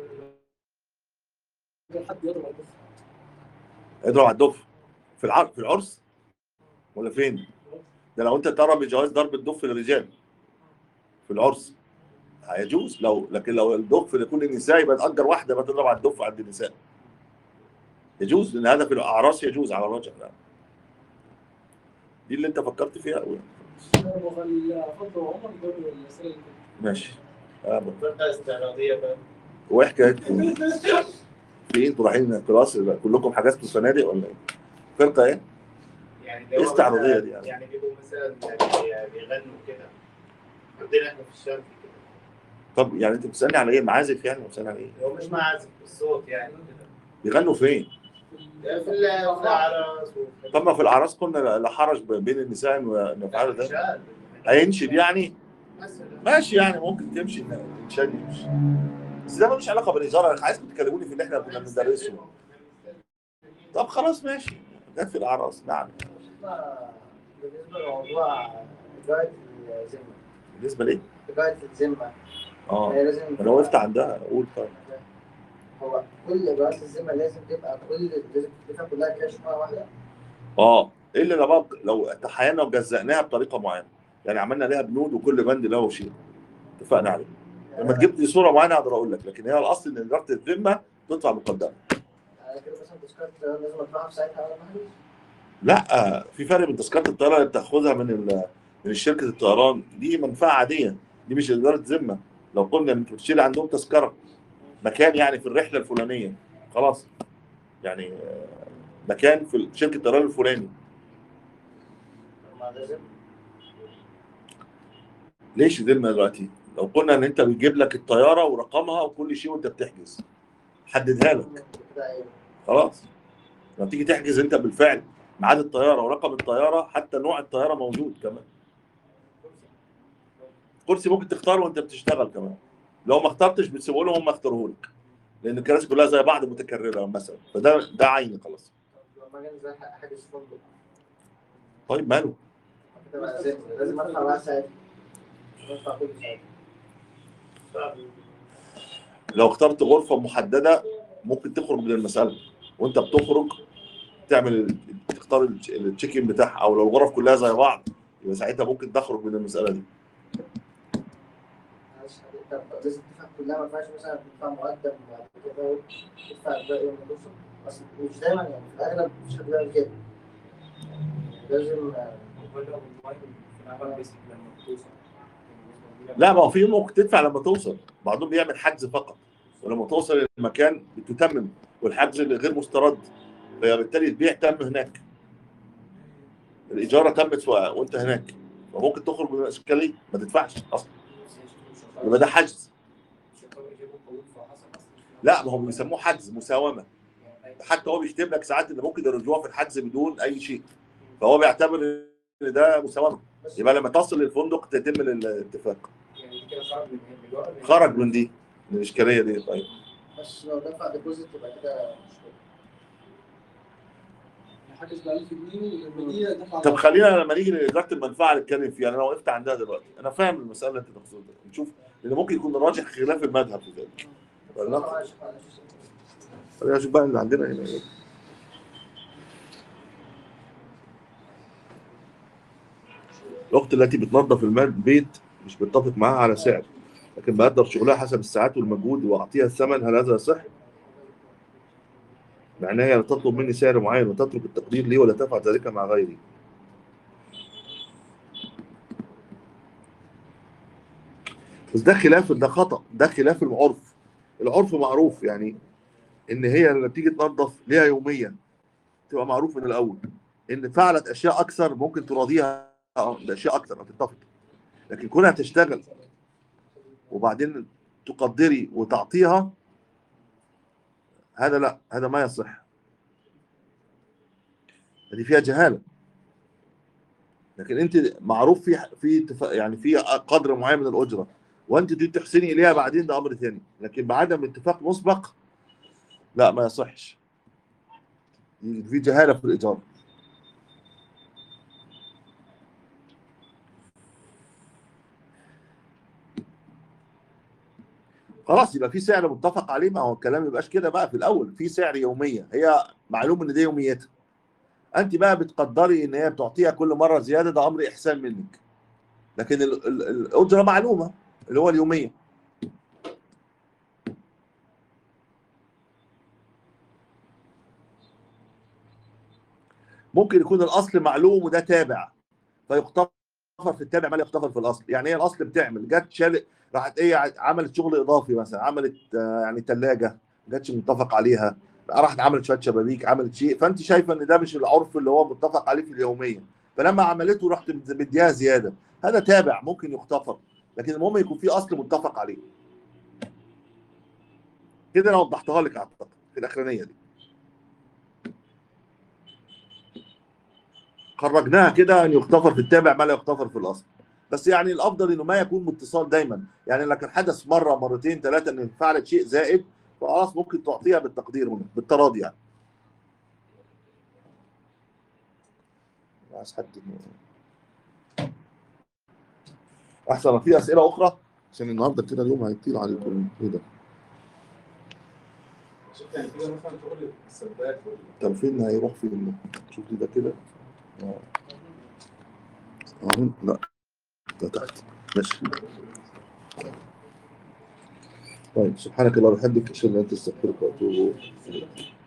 حد يضرب البخ اضرب على الدف في العر... في العرس ولا فين؟ ده لو انت ترى بجواز ضرب الدف للرجال في العرس هيجوز لو لكن لو الدف لكل النساء يبقى تأجر واحده ما تضرب على الدف عند النساء يجوز لان هذا في الاعراس يجوز على الرجل نعم دي اللي انت فكرت فيها قوي فضل عمر يجاوب الاسئله اللي كده ماشي آه، فرقة استعراضية بقى وايه حكايتكم؟ في انتوا رايحين كلاس كلكم حجزتوا الفنادق ولا ايه؟ فرقه ايه؟ يعني إيه استعراضية مثلاً- دي يعني؟ يعني بيبقوا مثلا يعني بيغنوا كده عندنا احنا في الشرق كده طب يعني انت بتسالني على ايه؟ معازف يعني ولا بتسالني على ايه؟ هو مش معازف بالصوت يعني بيغنوا فين؟ في ال- في الأعراس وفي طب ما في الاعراس قلنا لا- لا حرج بين النساء ان يفعلوا ده الرجال. هينشد يعني مثلا ماشي يعني ممكن تمشي إن- تنشد يمشي بس ده ملوش علاقه بالايجار انا عايزكم تكلموني في اللي احنا كنا بندرسه طب خلاص ماشي جت في الاعراس نعم بالنسبة لموضوع إدارة الذمة بالنسبه ليه؟ إدارة الذمة اه هي لازم انا وقفت عندها قول طيب هو كل إدارات الذمة لازم تبقى كل لازم تدفع كلها كاش مرة واحدة اه الا لو بقى لو تحينا وجزأناها بطريقه معينه يعني عملنا لها بنود وكل بند له شيء اتفقنا عليه لما تجيب لي صوره معينه اقدر اقول لك لكن هي الاصل ان اداره الذمه تدفع مقدما يعني كده مثلا تذكرة الطيران لازم أدفعها في ساعتها أول ما أحجز لا في فرق بين تذكره الطيران اللي بتاخدها من ال- من شركه الطيران دي منفعه عاديه دي مش اداره ذمه لو قلنا انت بتشتري عندهم تذكره مكان يعني في الرحله الفلانيه خلاص يعني آه، مكان في شركه الطيران الفلاني ما لازم ليش ذمه دلوقتي؟ لو قلنا ان انت بتجيب لك الطياره ورقمها وكل شيء وانت بتحجز حددها لك كده إيه خلاص لما تيجي تحجز انت بالفعل ميعاد الطياره ورقم الطياره حتى نوع الطياره موجود كمان كرسي ممكن تختاره وانت بتشتغل كمان لو ما اخترتش بتسيبه لهم هم يختاروه لك لان الكراسي كلها زي بعض متكرره مثلا فده ده عيني خلاص لما أجي أنزل أحجز فندق طيب ماله كده بقى ذمة لازم أدفع بقى ساعتها أدفع كل ساعتها لو اخترت غرفه محدده ممكن تخرج من المساله وانت بتخرج تعمل ال- تختار التش- التشيك ان بتاعها او لو الغرف كلها زي بعض يبقى ساعتها ممكن تخرج من المساله دي معلش أنت لازم تدفع كلها ما ينفعش مثلا تدفع مقدم وبعد كده تدفع الباقي لما توصل أصل مش دايما يعني في الأغلب مش حد بيعمل كده لازم آه، ولا الموبايل في العمل بيسك لما بتوصل لا ما هو في ممكن تدفع لما توصل بعضهم بيعمل حجز فقط ولما توصل المكان بتتمم والحجز اللي غير مسترد فبالتالي البيع تم هناك الاجاره تمت و- وانت هناك فممكن تخرج من الاشكاليه ما تدفعش اصلا يبقى ده حجز لا ما هم بيسموه حجز مساومه حتى هو بيكتب لك ساعات ان ممكن الرجوع في الحجز بدون اي شيء فهو بيعتبر ان ده مساومه بس يبقى لما تصل للفندق تتم الاتفاق يعني دي كده خرج من من الوقت خرج من دي من الاشكاليه دي طيب بس لو دفع ديبوزيت يبقى كده مشكلة حاجز ب 1000 جنيه ولما دي دفع طب خلينا لما نيجي لاداره المنفعه نتكلم فيها انا وقفت عندها دلوقتي انا فاهم المساله اللي انت تقصدها نشوف لان ممكن يكون الراجح خلاف المذهب في ذلك ولا معلش معلش خلينا نشوف بقى اللي عندنا هنا ايه الاخت التي بتنظف المال البيت مش بتتفق معاها على سعر لكن بقدر شغلها حسب الساعات والمجهود واعطيها الثمن هل هذا صح؟ معناها هي لا تطلب مني سعر معين وتترك التقدير لي ولا تفعل ذلك مع غيري بس ده خلاف ده خطأ ده خلاف العرف العرف معروف يعني ان هي لما بتيجي تنظف ليها يوميا تبقى معروف من الاول ان فعلت اشياء اكثر ممكن تراضيها باشياء اكثر هتتفق لكن كونها تشتغل وبعدين تقدري وتعطيها هذا لا هذا ما يصح هذه فيها جهاله لكن انت معروف في في اتفاق- يعني في قدر معين من الاجره وانت تريد تحسني اليها بعدين ده امر ثاني لكن بعدم اتفاق مسبق لا ما يصحش في جهاله في الايجار خلاص يبقى في سعر متفق عليه ما هو الكلام ما يبقاش كده بقى في الاول في سعر يوميه هي معلوم ان دي يوميتها انت بقى بتقدري ان هي بتعطيها كل مره زياده ده امر احسان منك لكن ال- ال- الاجره معلومه اللي هو اليوميه ممكن يكون الاصل معلوم وده تابع فيغتفر في التابع ما لا يغتفر في الاصل يعني هي الاصل بتعمل جت شال راحت ايه عملت شغل اضافي مثلا عملت آه، يعني ثلاجه جاتش متفق عليها راحت عملت شويه شبابيك عملت شيء فانت شايفه ان ده مش العرف اللي هو متفق عليه في اليوميه فلما عملته رحت مديها زياده هذا تابع ممكن يغتفر لكن المهم يكون في اصل متفق عليه كده انا وضحتها لك اعتقد في الاخرانيه دي خرجناها كده ان يغتفر في التابع ما لا يغتفر في الاصل بس يعني الافضل انه ما يكون متصال دايما يعني لكن حدث مره مرتين ثلاثه ان فعلت شيء زائد فخلاص ممكن تعطيها بالتقدير هنا بالتراضي يعني عايز حد إنه- احسن في اسئله اخرى عشان النهارده كده اليوم هيطيل عليكم ايه ده شفت يعني كده مثلا شغل السباك وال- طب فين هيروح فين شوف لي ده كده اه اهو لا ده تحت ماشي طيب سبحانك اللهم وبحمدك اشهد ان لا اله الا انت استغفرك واتوب اليك